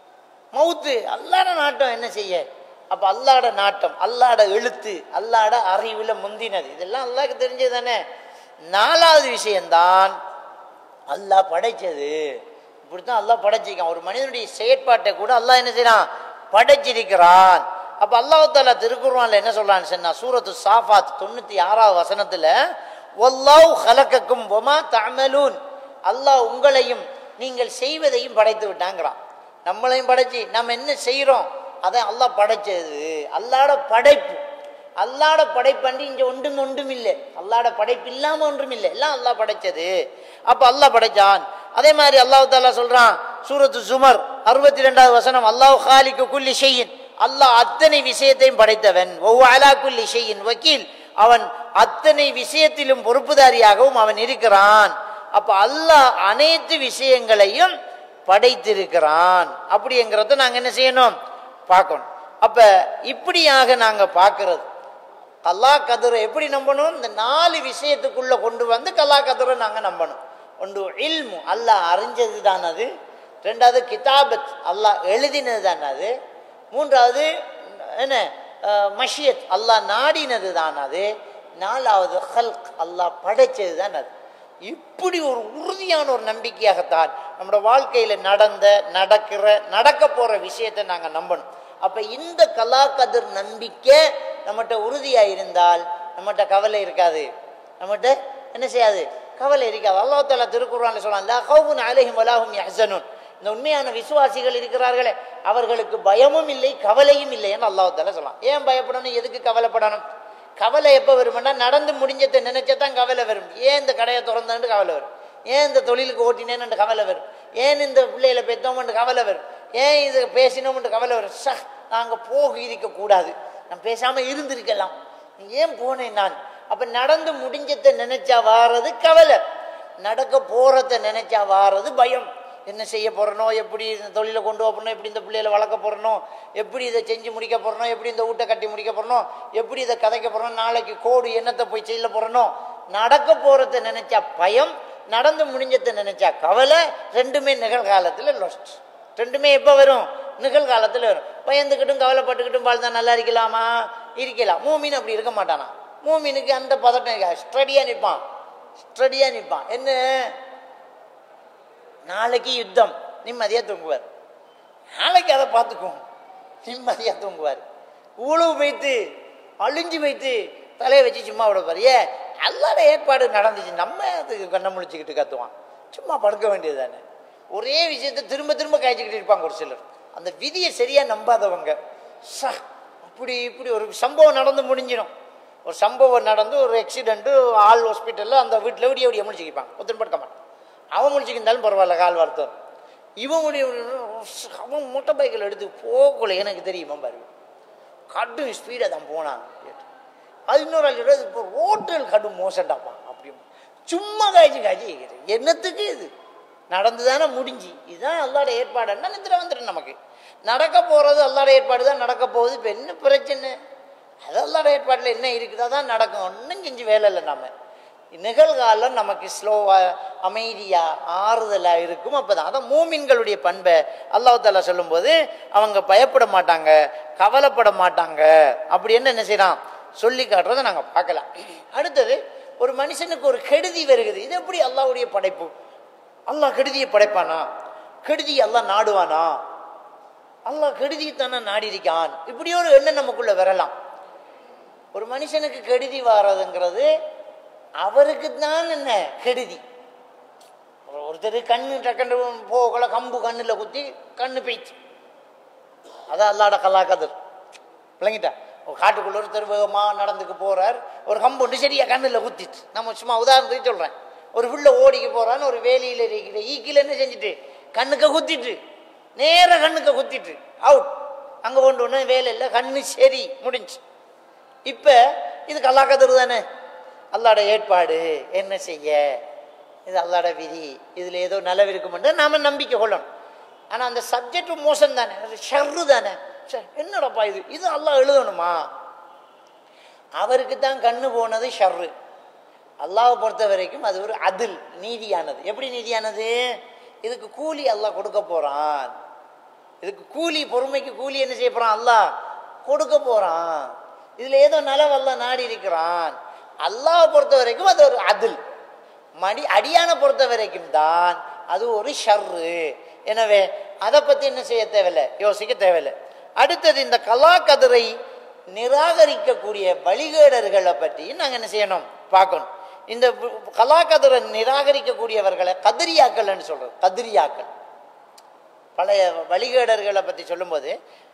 மவுத்து அல்லாட நாட்டம் என்ன செய்ய அப்ப அல்லாட நாட்டம் அல்லாட எழுத்து அல்லாட அறிவுல முந்தினது இதெல்லாம் அல்லாஹ்க்கு தெரிஞ்சது தானே நாலாவது விஷயம்தான் அல்லாஹ் படைச்சது இப்படித்தான் அல்லாஹ் படைச்சிருக்கான் ஒரு மனிதனுடைய செயற்பாட்டை கூட அல்லாஹ் என்ன செய்யறான் படைச்சிருக்கிறான் அப்ப அல்லாஹ் தாலா திருக்குறான்ல என்ன சொல்றான்னு சொன்னா சூரத்து சாஃபாத் தொண்ணூத்தி ஆறாவது வசனத்துல ஒல்லாஹ் ஹலக்கக்கும் ஒமா தமலூன் அல்லாஹ் உங்களையும் நீங்கள் செய்வதையும் படைத்து விட்டாங்கிறான் நம்மளையும் படைச்சு நம்ம என்ன செய்றோம் அதை அல்லாஹ் படைச்சது அல்லாட படைப்பு அல்லாட படைப்பண்டி இங்க ஒன்றும் ஒன்றும் இல்லை அல்லாட படைப்பு இல்லாம ஒன்றும் இல்லை எல்லாம் அல்லாஹ் படைச்சது அப்ப அல்லாஹ் படைச்சான் அதே மாதிரி அல்லாஹ் தாலா சொல்றான் சூரத்து சுமர் அறுபத்தி ரெண்டாவது வசனம் அல்லாஹ் ஹாலிக்கு குல்லி ஷையின் அல்லாஹ் அத்தனை விஷயத்தையும் படைத்தவன் ஒவ்வொரு அலா குல்லி ஷையின் வக்கீல் அவன் அத்தனை விஷயத்திலும் பொறுப்புதாரியாகவும் அவன் இருக்கிறான் அப்ப அல்லாஹ் அனைத்து விஷயங்களையும் படைத்திருக்கிறான் அப்படிங்கிறத நாங்க என்ன செய்யணும் பார்க்கணும் அப்ப இப்படியாக நாங்க பார்க்கிறது கல்லா கதிரை எப்படி நம்பணும் இந்த நாலு விஷயத்துக்குள்ள கொண்டு வந்து கல்லா கதிரை நாங்க நம்பணும் ஒன்று இல்மு அல்லாஹ் அறிஞ்சது தான் அது ரெண்டாவது கிதாபத் அல்லாஹ் எழுதினது தான் அது மூன்றாவது என்ன அஹ், மஷியத் அல்லாஹ் நாடினது தான் அது நாலாவது ஹல்க் அல்லாஹ் படைச்சது தான் அது இப்படி ஒரு உறுதியான ஒரு நம்பிக்கையாகத்தான் நம்மளோட வாழ்க்கையில நடந்த நடக்கிற நடக்க போற விஷயத்தை நாங்க நம்பணும் அப்ப இந்த கலாக்கதிர் நம்பிக்கை நம்மகிட்ட உறுதியா இருந்தால் நம்மகிட்ட கவலை இருக்காது நம்மகிட்ட என்ன செய்யாது கவலை இருக்காது அல்லாஹ் தாலா திருக்குறான்ல சொல்லலாம் லா ஹவுஃபுன் அலைஹிம் வலாஹும் யஹ்சனூன் இந்த உண்மையான விசுவாசிகள் இருக்கிறார்களே அவர்களுக்கு பயமும் இல்லை கவலையும் இல்லை என்று அல்லாஹ் தாலா சொல்லலாம் ஏன் பயப்படணும் எதுக்கு கவலைப்படணும் கவலை எப்போ வரும்னா நடந்து முடிஞ்சதை நினைச்சதான் கவலை வரும் ஏன் இந்த கடையை திறந்தான்னு கவலை வரும் ஏன் இந்த தொழிலுக்கு ஓட்டினேன்னு கவலை வரும் ஏன் இந்த பிள்ளைகளை பெற்றோம்னு கவலை வரும் ஏன் இது பேசினோம்னு கவலை வரும் ச நாங்கள் போக இருக்கக்கூடாது நான் பேசாமல் இருந்திருக்கலாம் ஏன் போனேன் நான் அப்போ நடந்து முடிஞ்சதை நினைச்சா வாரது கவலை நடக்க போறத நினைச்சா வாரது பயம் என்ன செய்ய போறனோ எப்படி இந்த தொழிலை கொண்டு போறனோ எப்படி இந்த பிள்ளைகளை வளர்க்க போறனோ எப்படி இதை செஞ்சு முடிக்க போறனோ எப்படி இந்த வீட்டை கட்டி முடிக்க போறனோ எப்படி இதை கதைக்க போறனோ நாளைக்கு கோடு என்னத்தை போய் செய்ய போறனோ நடக்க போறத நினைச்சா பயம் நடந்து முடிஞ்சதை நினைச்சா கவலை ரெண்டுமே நிகழ்காலத்தில் லொஸ்ட் ரெண்டுமே எப்போ வரும் நிகழ்காலத்தில் வரும் பயந்துக்கிட்டும் கவலைப்பட்டுக்கிட்டும் வாழ்ந்தா நல்லா இருக்கலாமா இருக்கலாம் மூமின் அப்படி இருக்க மாட்டானா மூமினுக்கு அந்த பதட்டம் இருக்காது ஸ்டடியாக நிற்பான் ஸ்டடியாக நிற்பான் என்ன நாளைக்கு யுத்தம் நிம்மதியாக தூங்குவார் நாளைக்கு அதை பார்த்துக்குவோம் நிம்மதியாக தூங்குவார் உழவு வைத்து அழிஞ்சு வைத்து தலையை வச்சு சும்மா விடப்பார் ஏன் அல்லாட ஏற்பாடு நடந்துச்சு நம்ம அதுக்கு கண்ணை முழிச்சுக்கிட்டு கத்துவான் சும்மா படுக்க வேண்டியது தானே ஒரே விஷயத்தை திரும்ப திரும்ப காய்ச்சிக்கிட்டு இருப்பாங்க ஒரு சிலர் அந்த விதியை சரியாக நம்பாதவங்க ச அப்படி இப்படி ஒரு சம்பவம் நடந்து முடிஞ்சிடும் ஒரு சம்பவம் நடந்து ஒரு ஆக்சிடென்ட்டு ஆள் ஹாஸ்பிட்டலில் அந்த வீட்டில் விடிய விடிய முடிச்சுக்கிப்பாங்க ஒருத்தன் படுக்க மாட்டான் அவன் முடிச்சுக்கிருந்தாலும் பரவாயில்ல கால் வருத்தம் இவன் முடிய அவன் மொட்டை பைக்கில் எடுத்து போகல எனக்கு தெரியுமா பாரு கடும் ஸ்பீடாக தான் போனாங்க அது இன்னொரு ஆள் சொல்றாரு, இப்போ ரோட்டில் கடும் மோசண்டாப்பா அப்படி சும்மா காய்ச்சி காய்ச்சி கேட்குது என்னத்துக்கு இது நடந்து தானே முடிஞ்சு இதுதான் அல்லாட ஏற்பாடுன்னா நித்திர வந்துடும் நமக்கு நடக்க போகிறது அல்லாட ஏற்பாடு தான் நடக்க போகுது இப்போ என்ன பிரச்சனை அது அல்லாட ஏற்பாட்டில் என்ன இருக்குதோ தான் நடக்கும் ஒன்றும் செஞ்சு வேலை இல்லை நம்ம நிகழ்காலம் நமக்கு ஸ்லோவாக அமைதியாக ஆறுதலாக இருக்கும் அப்போ தான் அதான் மூமின்களுடைய பண்பை அல்லாஹ் தாலா சொல்லும்போது அவங்க பயப்பட மாட்டாங்க கவலைப்பட மாட்டாங்க அப்படி என்ன என்ன செய்யலாம் சொல்லி காட்டுறதை நாங்கள் பார்க்கலாம் அடுத்தது ஒரு மனுஷனுக்கு ஒரு கெடுதி வருகிறது இது எப்படி அல்லாஹ்வுடைய படைப்பு அல்லாஹ் கெடுதியை படைப்பானா கெடுதி அல்லாஹ் நாடுவானா அல்லாஹ் கெடுதியைத்தானே நாடி இருக்கான் இப்படி ஒரு எண்ணம் நமக்குள்ள வரலாம் ஒரு மனுஷனுக்கு கெடுதி வாரதுங்கிறது அவருக்கு தான் என்ன கெடுதி ஒரு- ஒருத்தர் கண்ணு டக்கண்டு போகல கம்பு கண்ணில் குத்தி கண்ணு போயிடுச்சு அதான் அல்லாட கல்லா கதிர் விளங்கிட்டா ஒரு காட்டுக்குள்ள ஒருத்தர் வேகமாக நடந்துக்கு போறார் ஒரு கம்பு ஒன்று சரியா கண்ணில் குத்திட்டு நம்ம சும்மா உதாரணத்துக்கு சொல்கிறேன் ஒரு புள்ள ஓடிக்கு போறான்னு ஒரு வேலியில் இருக்கிற ஈக்கில் என்ன செஞ்சுட்டு கண்ணுக்க குத்திட்டு நேரா கண்ணுக்க குத்திட்டு அவுட் அங்கே கொண்டு ஒன்று வேலை இல்லை கண்ணு சரி முடிஞ்சு இப்போ இது கல்லாக்கதிர் தானே அல்லாட ஏற்பாடு என்ன செய்ய இது அல்லாட விதி இதில் ஏதோ நலவு இருக்குமென்று நாம நம்பிக்கை கொள்ளணும் ஆனால் அந்த சப்ஜெக்ட் மோசம் தானே அது ஷர்ரு தானே ச்சே, என்னடாப்பா இது இது அல்லாஹ் எழுதணுமா அவருக்கு தான் கண்ணு போனது ஷர்ரு அல்லாஹ்வை பொறுத்த வரைக்கும் அது ஒரு அதில் நீதியானது எப்படி நீதியானது இதுக்கு கூலி அல்லாஹ் கொடுக்க போறான் இதுக்கு கூலி பொறுமைக்கு கூலி என்ன செய்ய போறான் அல்லாஹ் கொடுக்க போறான் இதுல ஏதோ நலவல்ல நாடி இருக்கிறான் அல்லாஹ் பொறுத்த வரைக்கும் அது ஒரு அதில் மடி அடியான பொறுத்த வரைக்கும் தான் அது ஒரு ஷர்ரு எனவே அதை பத்தி என்ன செய்ய தேவையில்லை யோசிக்க தேவையில்லை அடுத்தது இந்த கலாக்கதிரை நிராகரிக்கக்கூடிய வழிகேடர்களை பற்றி நாங்கள் என்ன செய்யணும் பார்க்கணும் இந்த கலாக்கதிரை நிராகரிக்கக்கூடியவர்களை கதிரியாக்கள்னு சொல்றது கதிரியாக்கள் பழைய வழிகேடர்களை பற்றி சொல்லும்போது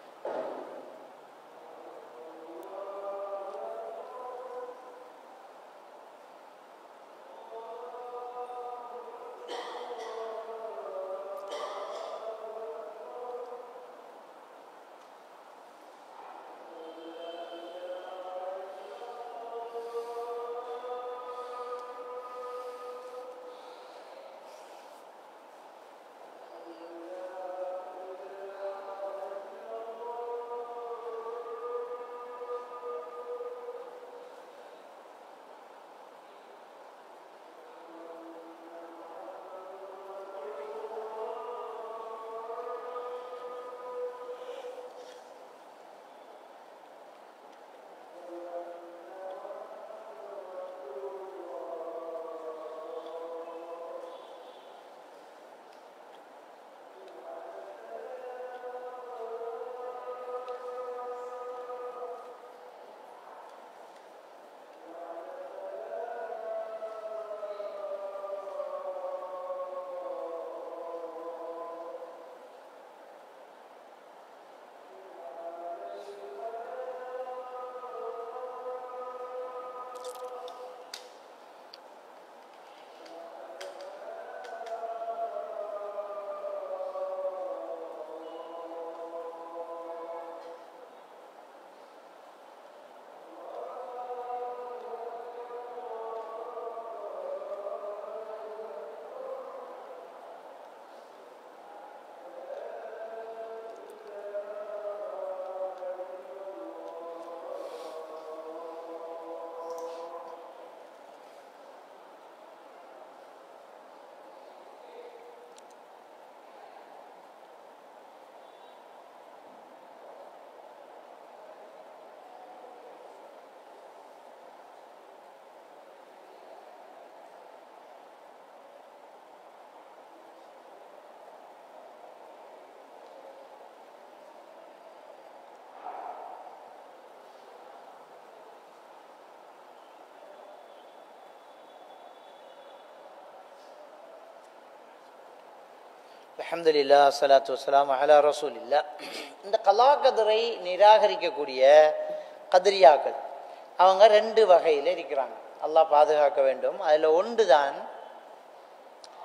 அல்ஹம்துலில்லா சலாத்து வசலாம் அலா ரசூலில்லா இந்த கலாக்கதிரை நிராகரிக்கக்கூடிய கதிரியாக்கள் அவங்க ரெண்டு வகையில் இருக்கிறாங்க அல்லாஹ் பாதுகாக்க வேண்டும் அதில் ஒன்று தான்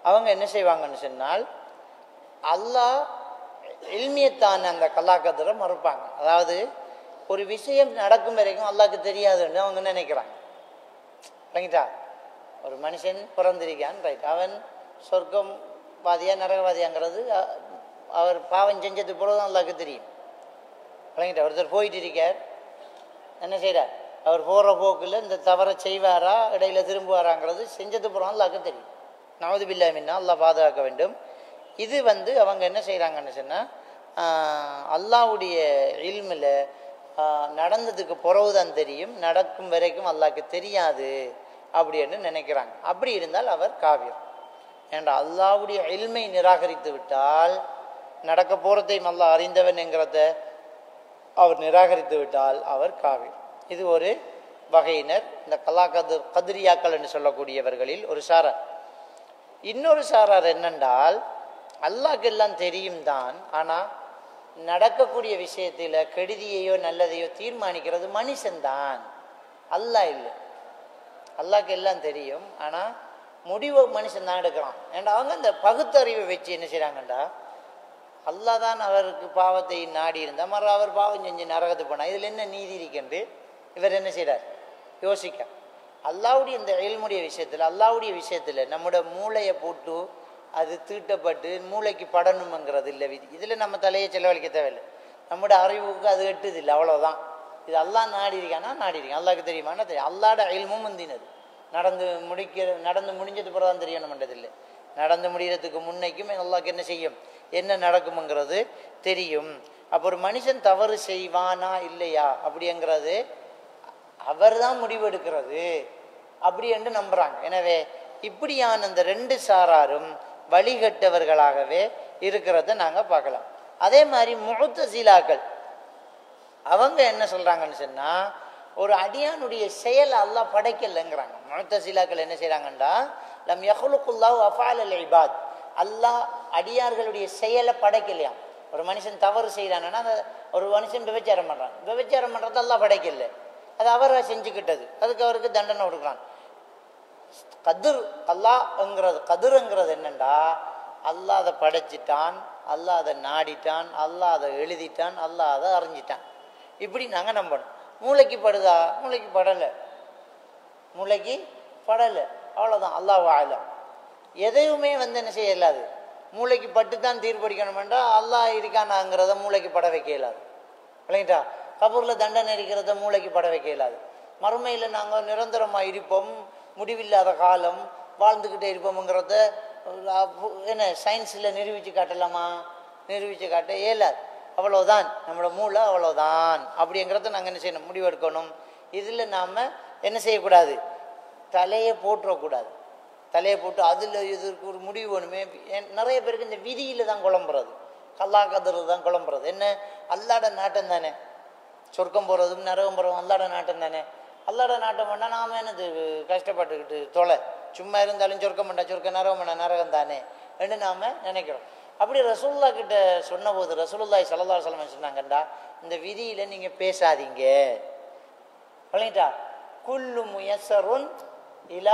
அவங்க என்ன செய்வாங்கன்னு சொன்னால் அல்லாஹ் இல்மியத்தான அந்த கல்லாக்கதிரை மறுப்பாங்க அதாவது ஒரு விஷயம் நடக்கும் வரைக்கும் அல்லாஹ்க்கு தெரியாதுன்னு அவங்க நினைக்கிறாங்க விளங்கிட்டா ஒரு மனுஷன் பிறந்திருக்கான் ரைட் அவன் சொர்க்கம் வாதியா நரகவாதியாங்கிறது அ- அவர் பாவம் செஞ்சது பிறகு அல்லாஹ்க்கு தெரியும் விளங்கிட்டா ஒருத்தர் போயிட்டு இருக்கார் என்ன செய்கிறார் அவர் போகிற போக்கில் இந்த தவறை செய்வாரா இடையில திரும்புவாராங்கிறது செஞ்சது பிறகு அல்லாஹ்க்கு தெரியும் நவது பில்லாமின்னா அல்லாஹ் பாதுகாக்க வேண்டும் இது வந்து அவங்க என்ன செய்கிறாங்கன்னு சொன்னால் அல்லாஹ்வுடைய இல்மில் நடந்ததுக்கு பிறகு தான் தெரியும் நடக்கும் வரைக்கும் அல்லாஹ்க்கு தெரியாது அப்படின்னு நினைக்கிறாங்க அப்படி இருந்தால் அவர் காவியம் ஏன்டா அல்லாஹ்வுடைய இல்மை நிராகரித்து விட்டால் நடக்க போகிறதையும் அல்லாஹ் அறிந்தவன் என்கிறத அவர் நிராகரித்து விட்டால் அவர் காவிர் இது ஒரு வகையினர் இந்த கலா கதிர் கதிரியாக்கள் என்று சொல்லக்கூடியவர்களில் ஒரு சாரார் இன்னொரு சாரார் என்னென்றால் அல்லாஹ்க்கு எல்லாம் தெரியும் தான் ஆனால் நடக்கக்கூடிய விஷயத்தில் கெடுதியையோ நல்லதையோ தீர்மானிக்கிறது மனுஷன்தான் அல்லாஹ் இல்லை அல்லாஹ்க்கு எல்லாம் தெரியும் ஆனால் முடிவு மனுஷன் தான் எடுக்கிறான் ஏன்டா அவங்க அந்த பகுத்தறிவை வச்சு என்ன செய்கிறாங்கண்டா அல்லாஹ் தான் அவருக்கு பாவத்தை நாடி இருந்தால் மறு அவர் பாவம் செஞ்சு நரகத்துக்கு போனால் இதில் என்ன நீதி இருக்கின்று இவர் என்ன செய்கிறார் யோசிக்க அல்லாவுடைய இந்த இல்முடைய விஷயத்தில் அல்லாவுடைய விஷயத்தில் நம்முடைய மூளையை போட்டு அது தீட்டப்பட்டு மூளைக்கு படணுங்கிறது இல்லை விதி இதில் நம்ம தலையை செலவழிக்க தேவையில்லை நம்முடைய அறிவுக்கு அது எட்டுது இல்லை அவ்வளோதான் இது அல்லாஹ் நாடி இருக்கானா நாடி இருக்கான் அல்லாஹ்க்கு தெரியுமானா தெரியும் அல்லாட இல்மும் முந்தினது நடந்து முடிக்கிற நடந்து முடிஞ்சது பிறகு தான் தெரியணும்ன்றதில்லை நடந்து முடிகிறதுக்கு முன்னைக்கும் அல்லாஹ்க்கு என்ன செய்யும் என்ன நடக்கும்ங்கிறது தெரியும் அப்போ ஒரு மனுஷன் தவறு செய்வானா இல்லையா அப்படிங்கிறது அவர் தான் முடிவெடுக்கிறது அப்படி என்று நம்புறாங்க எனவே இப்படியான அந்த ரெண்டு சாராரும் வழிகட்டவர்களாகவே இருக்கிறத நாங்கள் பார்க்கலாம் அதே மாதிரி முழுத்தசீலாக்கள் அவங்க என்ன சொல்றாங்கன்னு சொன்னா ஒரு அடியானுடைய செயல் அல்லாஹ் படைக்கலைங்கிறாங்க முழுத்தசீலாக்கள் என்ன செய்றாங்கன்றா லம் யஹ்லுக்குல்லாஹு அஃபால் அல் இபாத் அல்லாஹ் அடியார்களுடைய செயலை படைக்கலையாம் ஒரு மனுஷன் தவறு செய்கிறான்னா அந்த ஒரு மனுஷன் விபச்சாரம் பண்ணுறான் விபச்சாரம் பண்ணுறது அல்லாஹ் படைக்கல அது அவரை செஞ்சுக்கிட்டது அதுக்கு அவருக்கு தண்டனை கொடுக்குறான் கதிர் அல்லாஹ்ங்கிறது கதிருங்கிறது என்னண்டா அல்லாஹ் அதை படைச்சிட்டான் அல்லாஹ் அதை நாடிட்டான் அல்லாஹ் அதை எழுதிட்டான் அல்லாஹ் அதை அறிஞ்சிட்டான் இப்படி நாங்கள் நம்பணும் மூளைக்கு படுதா மூளைக்கு படலை மூளைக்கு படலை அவ்வளோதான் அல்லாஹ் ஆலம் எதையுமே வந்து என்ன செய்ய இயலாது மூளைக்கு பட்டு தான் தீர்ப்படிக்கணுமென்றா அல்லாஹ் இருக்கானாங்கிறத மூளைக்கு பட வைக்க இயலாது இல்லைங்களா கபூரில் தண்டனை இருக்கிறத மூளைக்கு பட வைக்க இயலாது மறுமையில் நாங்கள் நிரந்தரமாக இருப்போம் முடிவில்லாத காலம் வாழ்ந்துக்கிட்டே இருப்போம்ங்கிறத அஹ், என்ன சயின்ஸில் நிரூபித்து காட்டலாமா நிரூபித்து காட்ட இயலாது அவ்வளோதான் நம்மளோட மூளை அவ்வளோதான் அப்படிங்கிறத நாங்கள் என்ன செய்யணும் முடிவெடுக்கணும் இதில் நாம் என்ன செய்யக்கூடாது தலையை போட்டுறக்கூடாது தலையை போட்டு அதில் இதற்கு ஒரு முடிவு வேணுமே ஏன் நிறைய பேருக்கு இந்த விதியில் தான் குழம்புறது கல்லா கதிர் தான் குழம்புறது என்ன அல்லாட நாட்டம் தானே சொர்க்கம் போகிறதும் நரகம் போகிறதும் அல்லாட நாட்டம் தானே அல்லாட நாட்டம் பண்ணால் நாம் என்னது கஷ்டப்பட்டுக்கிட்டு தொலை சும்மா இருந்தாலும் சொர்க்கம் பண்ணா சொர்க்க நரகம் பண்ண நரகம் தானே என்று நாம் நினைக்கிறோம் அப்படி ரசூல்லா கிட்ட சொன்னபோது ரசூலுல்லாஹி ஸல்லல்லாஹு அலைஹி வஸல்லம் சொன்னாங்கண்டா இந்த விதியில் நீங்கள் பேசாதீங்க விளங்கிட்டா குல்லு முயசருன் இலா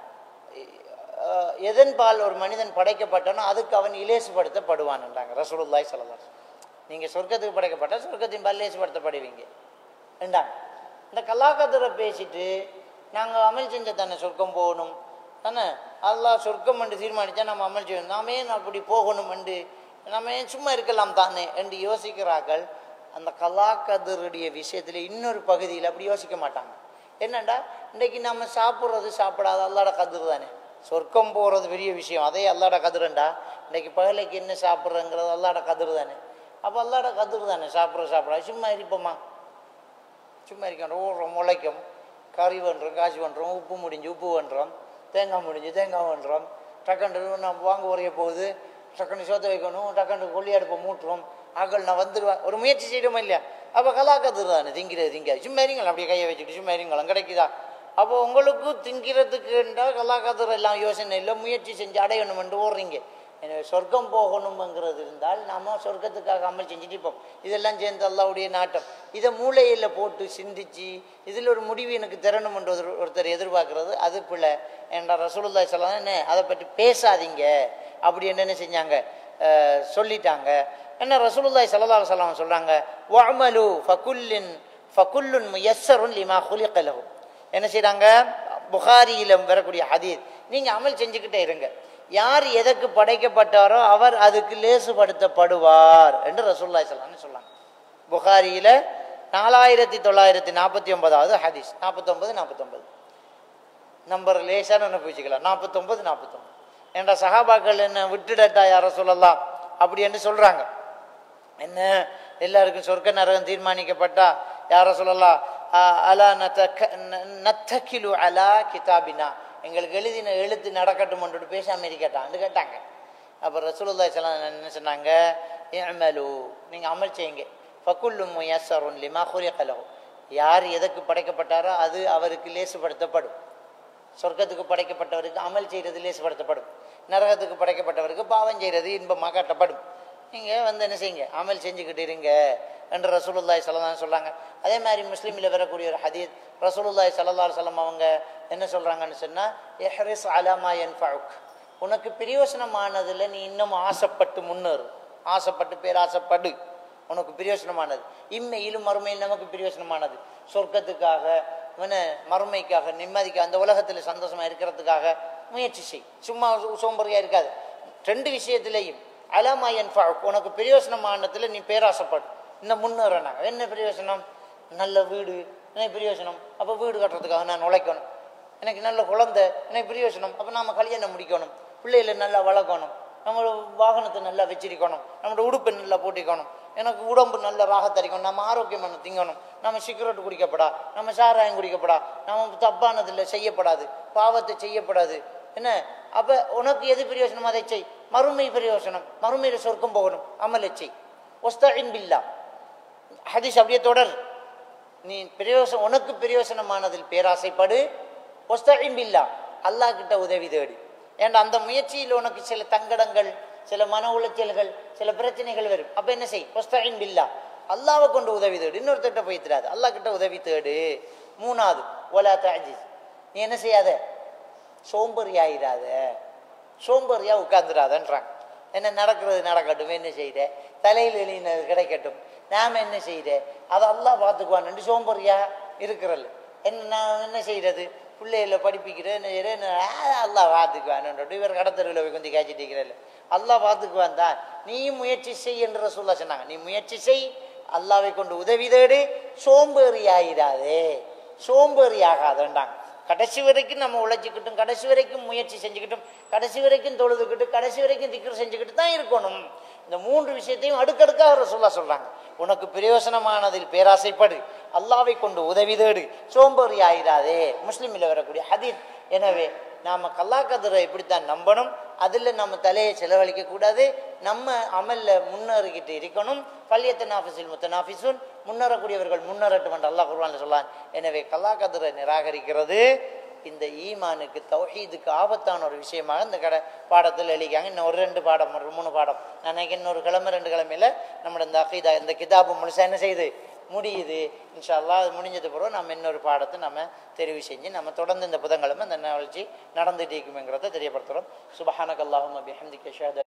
அஹ், எதன் பால் ஒரு மனிதன் படைக்கப்பட்டானோ அதுக்கு அவன் இலேசுபடுத்தப்படுவான்ன்றாங்க ரசூலுல்லாஹி ஸல்லல்லாஹு அலைஹி வஸல்லம் நீங்கள் சொர்க்கத்துக்கு படைக்கப்பட்டால் சொர்க்கத்தின் பால் இலேசுபடுத்தப்படுவீங்க என்றாங்க இந்த கலாக்கதிரை பேசிட்டு நாங்கள் அமல் செஞ்ச தானே சொர்க்கம் போகணும் தானே அல்லாஹ் சொர்க்கம் என்று தீர்மானித்தா நம்ம அமல் செய்யணும் நாம ஏன் அப்படி போகணும் என்று நம்ம ஏன் சும்மா இருக்கலாம் தானே என்று யோசிக்கிறார்கள் அந்த கலாக்கதிருடைய விஷயத்தில் இன்னொரு பகுதியில் அப்படி யோசிக்க மாட்டாங்க என்னண்டா இன்றைக்கு நம்ம சாப்பிட்றது சாப்பிடாத அல்லாட கதிர் தானே சொர்க்கம் போகிறது பெரிய விஷயம் அதே அல்லாட கதிரண்டா இன்றைக்கு பகலைக்கு என்ன சாப்பிட்றங்கிறது அல்லாட கதிர் தானே அப்போ அல்லாட கதிர் தானே சாப்பிட்ற சாப்பிடாது சும்மா இருப்போமா சும்மா இருக்கோம் ஓடுறோம் முளைக்கும் கறி பண்ணுறோம் காசு பண்ணுறோம் உப்பு முடிஞ்சு உப்பு பண்ணுறோம் தேங்காய் முடிஞ்சு தேங்காய் பண்ணுறோம் டக்கண்டு நம்ம வாங்க உரைய போகுது டக்குன்னு சோத்த வைக்கணும் டக்குன்னு கொல்லி அடுப்பை மூட்டுறோம் ஆக்கள் நான் வந்துடுவேன் ஒரு முயற்சி செய்யணுமா இல்லையா அப்போ கலாக்கத்துரு தானே திங்கிறது திங்காது சும்மா இருங்களா அப்படியே கையை வச்சுட்டு சும்மா இருங்களா கிடைக்குதா அப்போ உங்களுக்கு திங்கிறதுக்குண்டா கலாக்கத்துரு எல்லாம் யோசனை இல்லை முயற்சி செஞ்சு அடையணுமென்று ஓடுறீங்க எனவே சொர்க்கம் போகணுங்கிறது இருந்தால் நாம சொர்க்கத்துக்காக அமல் செஞ்சுட்டு இருப்போம் இதெல்லாம் சேர்ந்து அல்லாவுடைய நாட்டம் இதை மூளையில் போட்டு சிந்திச்சு இதில் ஒரு முடிவு எனக்கு தரணும் என்று ஒரு- ஒருத்தர் எதிர்பார்க்கறது அது பிள்ளை என்ற ரசூலுல்லாஹி ஸல்லல்லாஹு அலைஹி வஸல்லம் அதை பற்றி பேசாதீங்க அப்படி என்ன என்ன செஞ்சாங்க அஹ், சொல்லிட்டாங்க என்ன ரசூலுல்லாஹி ஸல்லல்லாஹு அலைஹி வஸல்லம் சொல்றாங்க வஅமலு ஃபகுல்லின் ஃபகுல்லுன் முயஸ்ஸருன் லிமா குலிக லஹு என்ன செய்றாங்க புகாரியில வரக்கூடிய ஹதீஸ் நீங்க அமல் செஞ்சுக்கிட்டே இருங்க யார் எதற்கு படைக்கப்பட்டாரோ அவர் அதுக்கு லேசுபடுத்தப்படுவார் என்று ரசூலுல்லாஹி ஸல்லல்லாஹு அலைஹி வஸல்லம் சொன்னாங்க புகாரியில நாலாயிரத்தி தொள்ளாயிரத்தி நாற்பத்தி ஒன்பதாவது ஹதீஸ் நாற்பத்தொன்பது நாற்பத்தொன்பது நம்பர் லேசாக நினைப்பு வச்சுக்கலாம் நாற்பத்தொம்பது நாற்பத்தொம்பது என்ற சகாபாக்கள் என்ன விட்டுடட்டா யார சொல்லலாம் அப்படி என்று சொல்கிறாங்க என்ன எல்லாருக்கும் சொர்க்க நரகம் தீர்மானிக்கப்பட்டா யார சொல்லலாம் அ- அலா நத்தக்க ந- நத்தக்கிலு அலா கிதாபினா எங்களுக்கு எழுதின எழுத்து நடக்கட்டும் என்று பேசாம இருக்கட்டான்னு கேட்டாங்க அப்போ ரசூலுல்லாஹி ஸல்லல்லாஹு அலைஹி வஸல்லம் என்ன சொன்னாங்க இஅமலு நீங்கள் அமல் செய்யுங்க ஃபகுல்லு முயஸ்ஸருன் லிமா குலிக லஹு யார் எதற்கு படைக்கப்பட்டாரோ அது அவருக்கு லேசுபடுத்தப்படும் சொர்க்கத்துக்கு படைக்கப்பட்டவருக்கு அமல் செய்கிறது லேசுபடுத்தப்படும் நரகத்துக்கு படைக்கப்பட்டவருக்கு பாவம் செய்கிறது இன்பமாக காட்டப்படும் நீங்கள் வந்து என்ன செய்யுங்க அமல் செஞ்சுக்கிட்டு இருங்க என்று ரசூலுல்லாஹி ஸல்லல்லாஹு அலைஹி சொல்லாங்க அதே மாதிரி முஸ்லீமில் வரக்கூடிய ஒரு ஹதீஸ் ரசூலுல்லாஹி ஸல்லல்லாஹு அலைஹி வஸல்லம் அவங்க என்ன சொல்கிறாங்கன்னு சொன்னால் எஹ்ரிஸ் அலாமா என்ஃபவுக் உனக்கு பிரயோசனமானதில் நீ இன்னும் ஆசைப்பட்டு முன்னேறு ஆசைப்பட்டு பேராசைப்படு உனக்கு பிரயோசனமானது இம்மையிலும் மறுமையில் நமக்கு பிரயோசனமானது சொர்க்கத்துக்காக இவன மறுமைக்காக நிம்மதிக்காக அந்த உலகத்தில் சந்தோஷமா இருக்கிறதுக்காக முயற்சி செய் சும்மா சோ- சோம்பேறியா இருக்காது ரெண்டு விஷயத்திலையும் அலமாயன் உனக்கு பிரயோசனமானதுல நீ பேராசைப்படு இன்னும் முன்னேறினாங்க என்ன பிரயோசனம் நல்ல வீடு என்ன பிரயோசனம் அப்போ வீடு கட்டுறதுக்காக நான் உழைக்கணும் எனக்கு நல்ல குழந்தை எனக்கு பிரயோசனம் அப்போ நாம கல்யாணம் முடிக்கணும் பிள்ளைகளை நல்லா வளர்க்கணும் நம்மளோட வாகனத்தை நல்லா வச்சிருக்கணும் நம்மளோட உடுப்பை நல்லா போட்டிக்கணும் எனக்கு உடம்பு நல்ல ராகத்தரிக்கணும் நம்ம ஆரோக்கியமான திங்கணும் நம்ம சிகரெட் குடிக்கப்படா நம்ம சாராயம் குடிக்கப்படா நம்ம தப்பானதில்லை செய்யப்படாது பாவத்தை செய்யப்படாது என்ன அப்போ உனக்கு எது பிரயோசனம் அதை செய் மறுமை பிரயோசனம் மறுமையில் சொர்க்கம் போகணும் அமலை செய் ஒஸ்தாயின் பில்லா ஹதீஸ் அப்படியே தொடர் நீ பிரயோசனம் உனக்கு பிரயோசனமானதில் பேராசைப்படு ஒஸ்தாயின் பில்லா அல்லாஹ் கிட்ட உதவி தேடு ஏன்டா அந்த முயற்சியில் உனக்கு சில தங்கடங்கள் சில மன உளைச்சல்கள் சில பிரச்சனைகள் வரும் அப்ப என்ன செய் ஒஸ்தாயின் பில்லா அல்லாவை கொண்டு உதவி தேடு இன்னொருத்தட்ட போய் தராது அல்லாஹ் கிட்ட உதவி தேடு மூணாவது ஒலா தாஜிஸ் நீ என்ன செய்யாத சோம்பேறி ஆயிராத சோம்பேறியா உட்கார்ந்துடாதன்றாங்க என்ன நடக்கிறது நடக்கட்டும் என்ன செய்கிற தலையில் எழுதினது கிடைக்கட்டும் நாம் என்ன செய்கிற அதை அல்லாஹ் பார்த்துக்குவான்னு சோம்பேறியா இருக்கிறல்ல என்ன நான் என்ன செய்கிறது பிள்ளைகள படிப்பிக்கிறேன் என்ன செய்கிறேன் என்ன, ஆ, அல்லாஹ் பார்த்துக்குவான்னு இவர் கடத்தருவில் போய் கொஞ்சம் காய்ச்சிட்டு இருக்கிறல்ல அல்லாஹ் பார்த்துக்குவான் தான் நீயும் முயற்சி செய் என்று சொல்ல சொன்னாங்க நீ முயற்சி செய் அல்லாவை கொண்டு உதவி தேடு சோம்பேறி ஆயிடாதே சோம்பேறி ஆகாதேண்டாங்க கடைசி வரைக்கும் நம்ம உழைச்சிக்கிட்டும் கடைசி வரைக்கும் முயற்சி செஞ்சுக்கிட்டும் கடைசி வரைக்கும் தொழுதுக்கிட்டு கடைசி வரைக்கும் திக்கர் செஞ்சுக்கிட்டு தான் இருக்கணும் இந்த மூன்று விஷயத்தையும் அடுக்கடுக்காக அவர் சொல்ல சொல்றாங்க உனக்கு பிரயோசனமானதில் பேராசைப்படு அல்லாவை கொண்டு உதவி தேடு சோம்பேறி ஆயிராதே முஸ்லீமில் வரக்கூடிய ஹதீத் எனவே நாம கல்லாக்கதிரை இப்படித்தான் நம்பணும் அதில் நம்ம தலையை செலவழிக்க கூடாது நம்ம அமல்ல முன்னேறிக்கிட்டு இருக்கணும் பள்ளியத்த நாஃபிஸில் முத்த நாஃபிஸுன் முன்னேறக்கூடியவர்கள் முன்னேறட்டும் என்று அல்லாஹ் குர்ஆன்ல சொல்லான் எனவே கல்லாக்கதிரை நிராகரிக்கிறது இந்த ஈமானுக்கு தௌஹீதுக்கு ஆபத்தான ஒரு விஷயமாக இந்த கடை பாடத்தில் எழுதிக்காங்க இன்னும் ஒரு ரெண்டு பாடம் ஒரு மூணு பாடம் நான் நினைக்கிறேன் இன்னொரு கிழமை ரெண்டு கிழமையில நம்மளோட இந்த அகீதா இந்த கிதாபு முழுசா என்ன செய்யுது முடியுது இன்ஷா அல்லாஹ் அது முடிஞ்சது பிறகு நம்ம இன்னொரு பாடத்தை நம்ம தெரிவு செஞ்சு நம்ம தொடர்ந்து இந்த புதன்கிழமை இந்த நிகழ்ச்சி நடந்துட்டு இருக்குங்கிறத தெரியப்படுத்துகிறோம் சுபஹானக் அல்லாஹும் அபிஹம்திக்க ஷஹத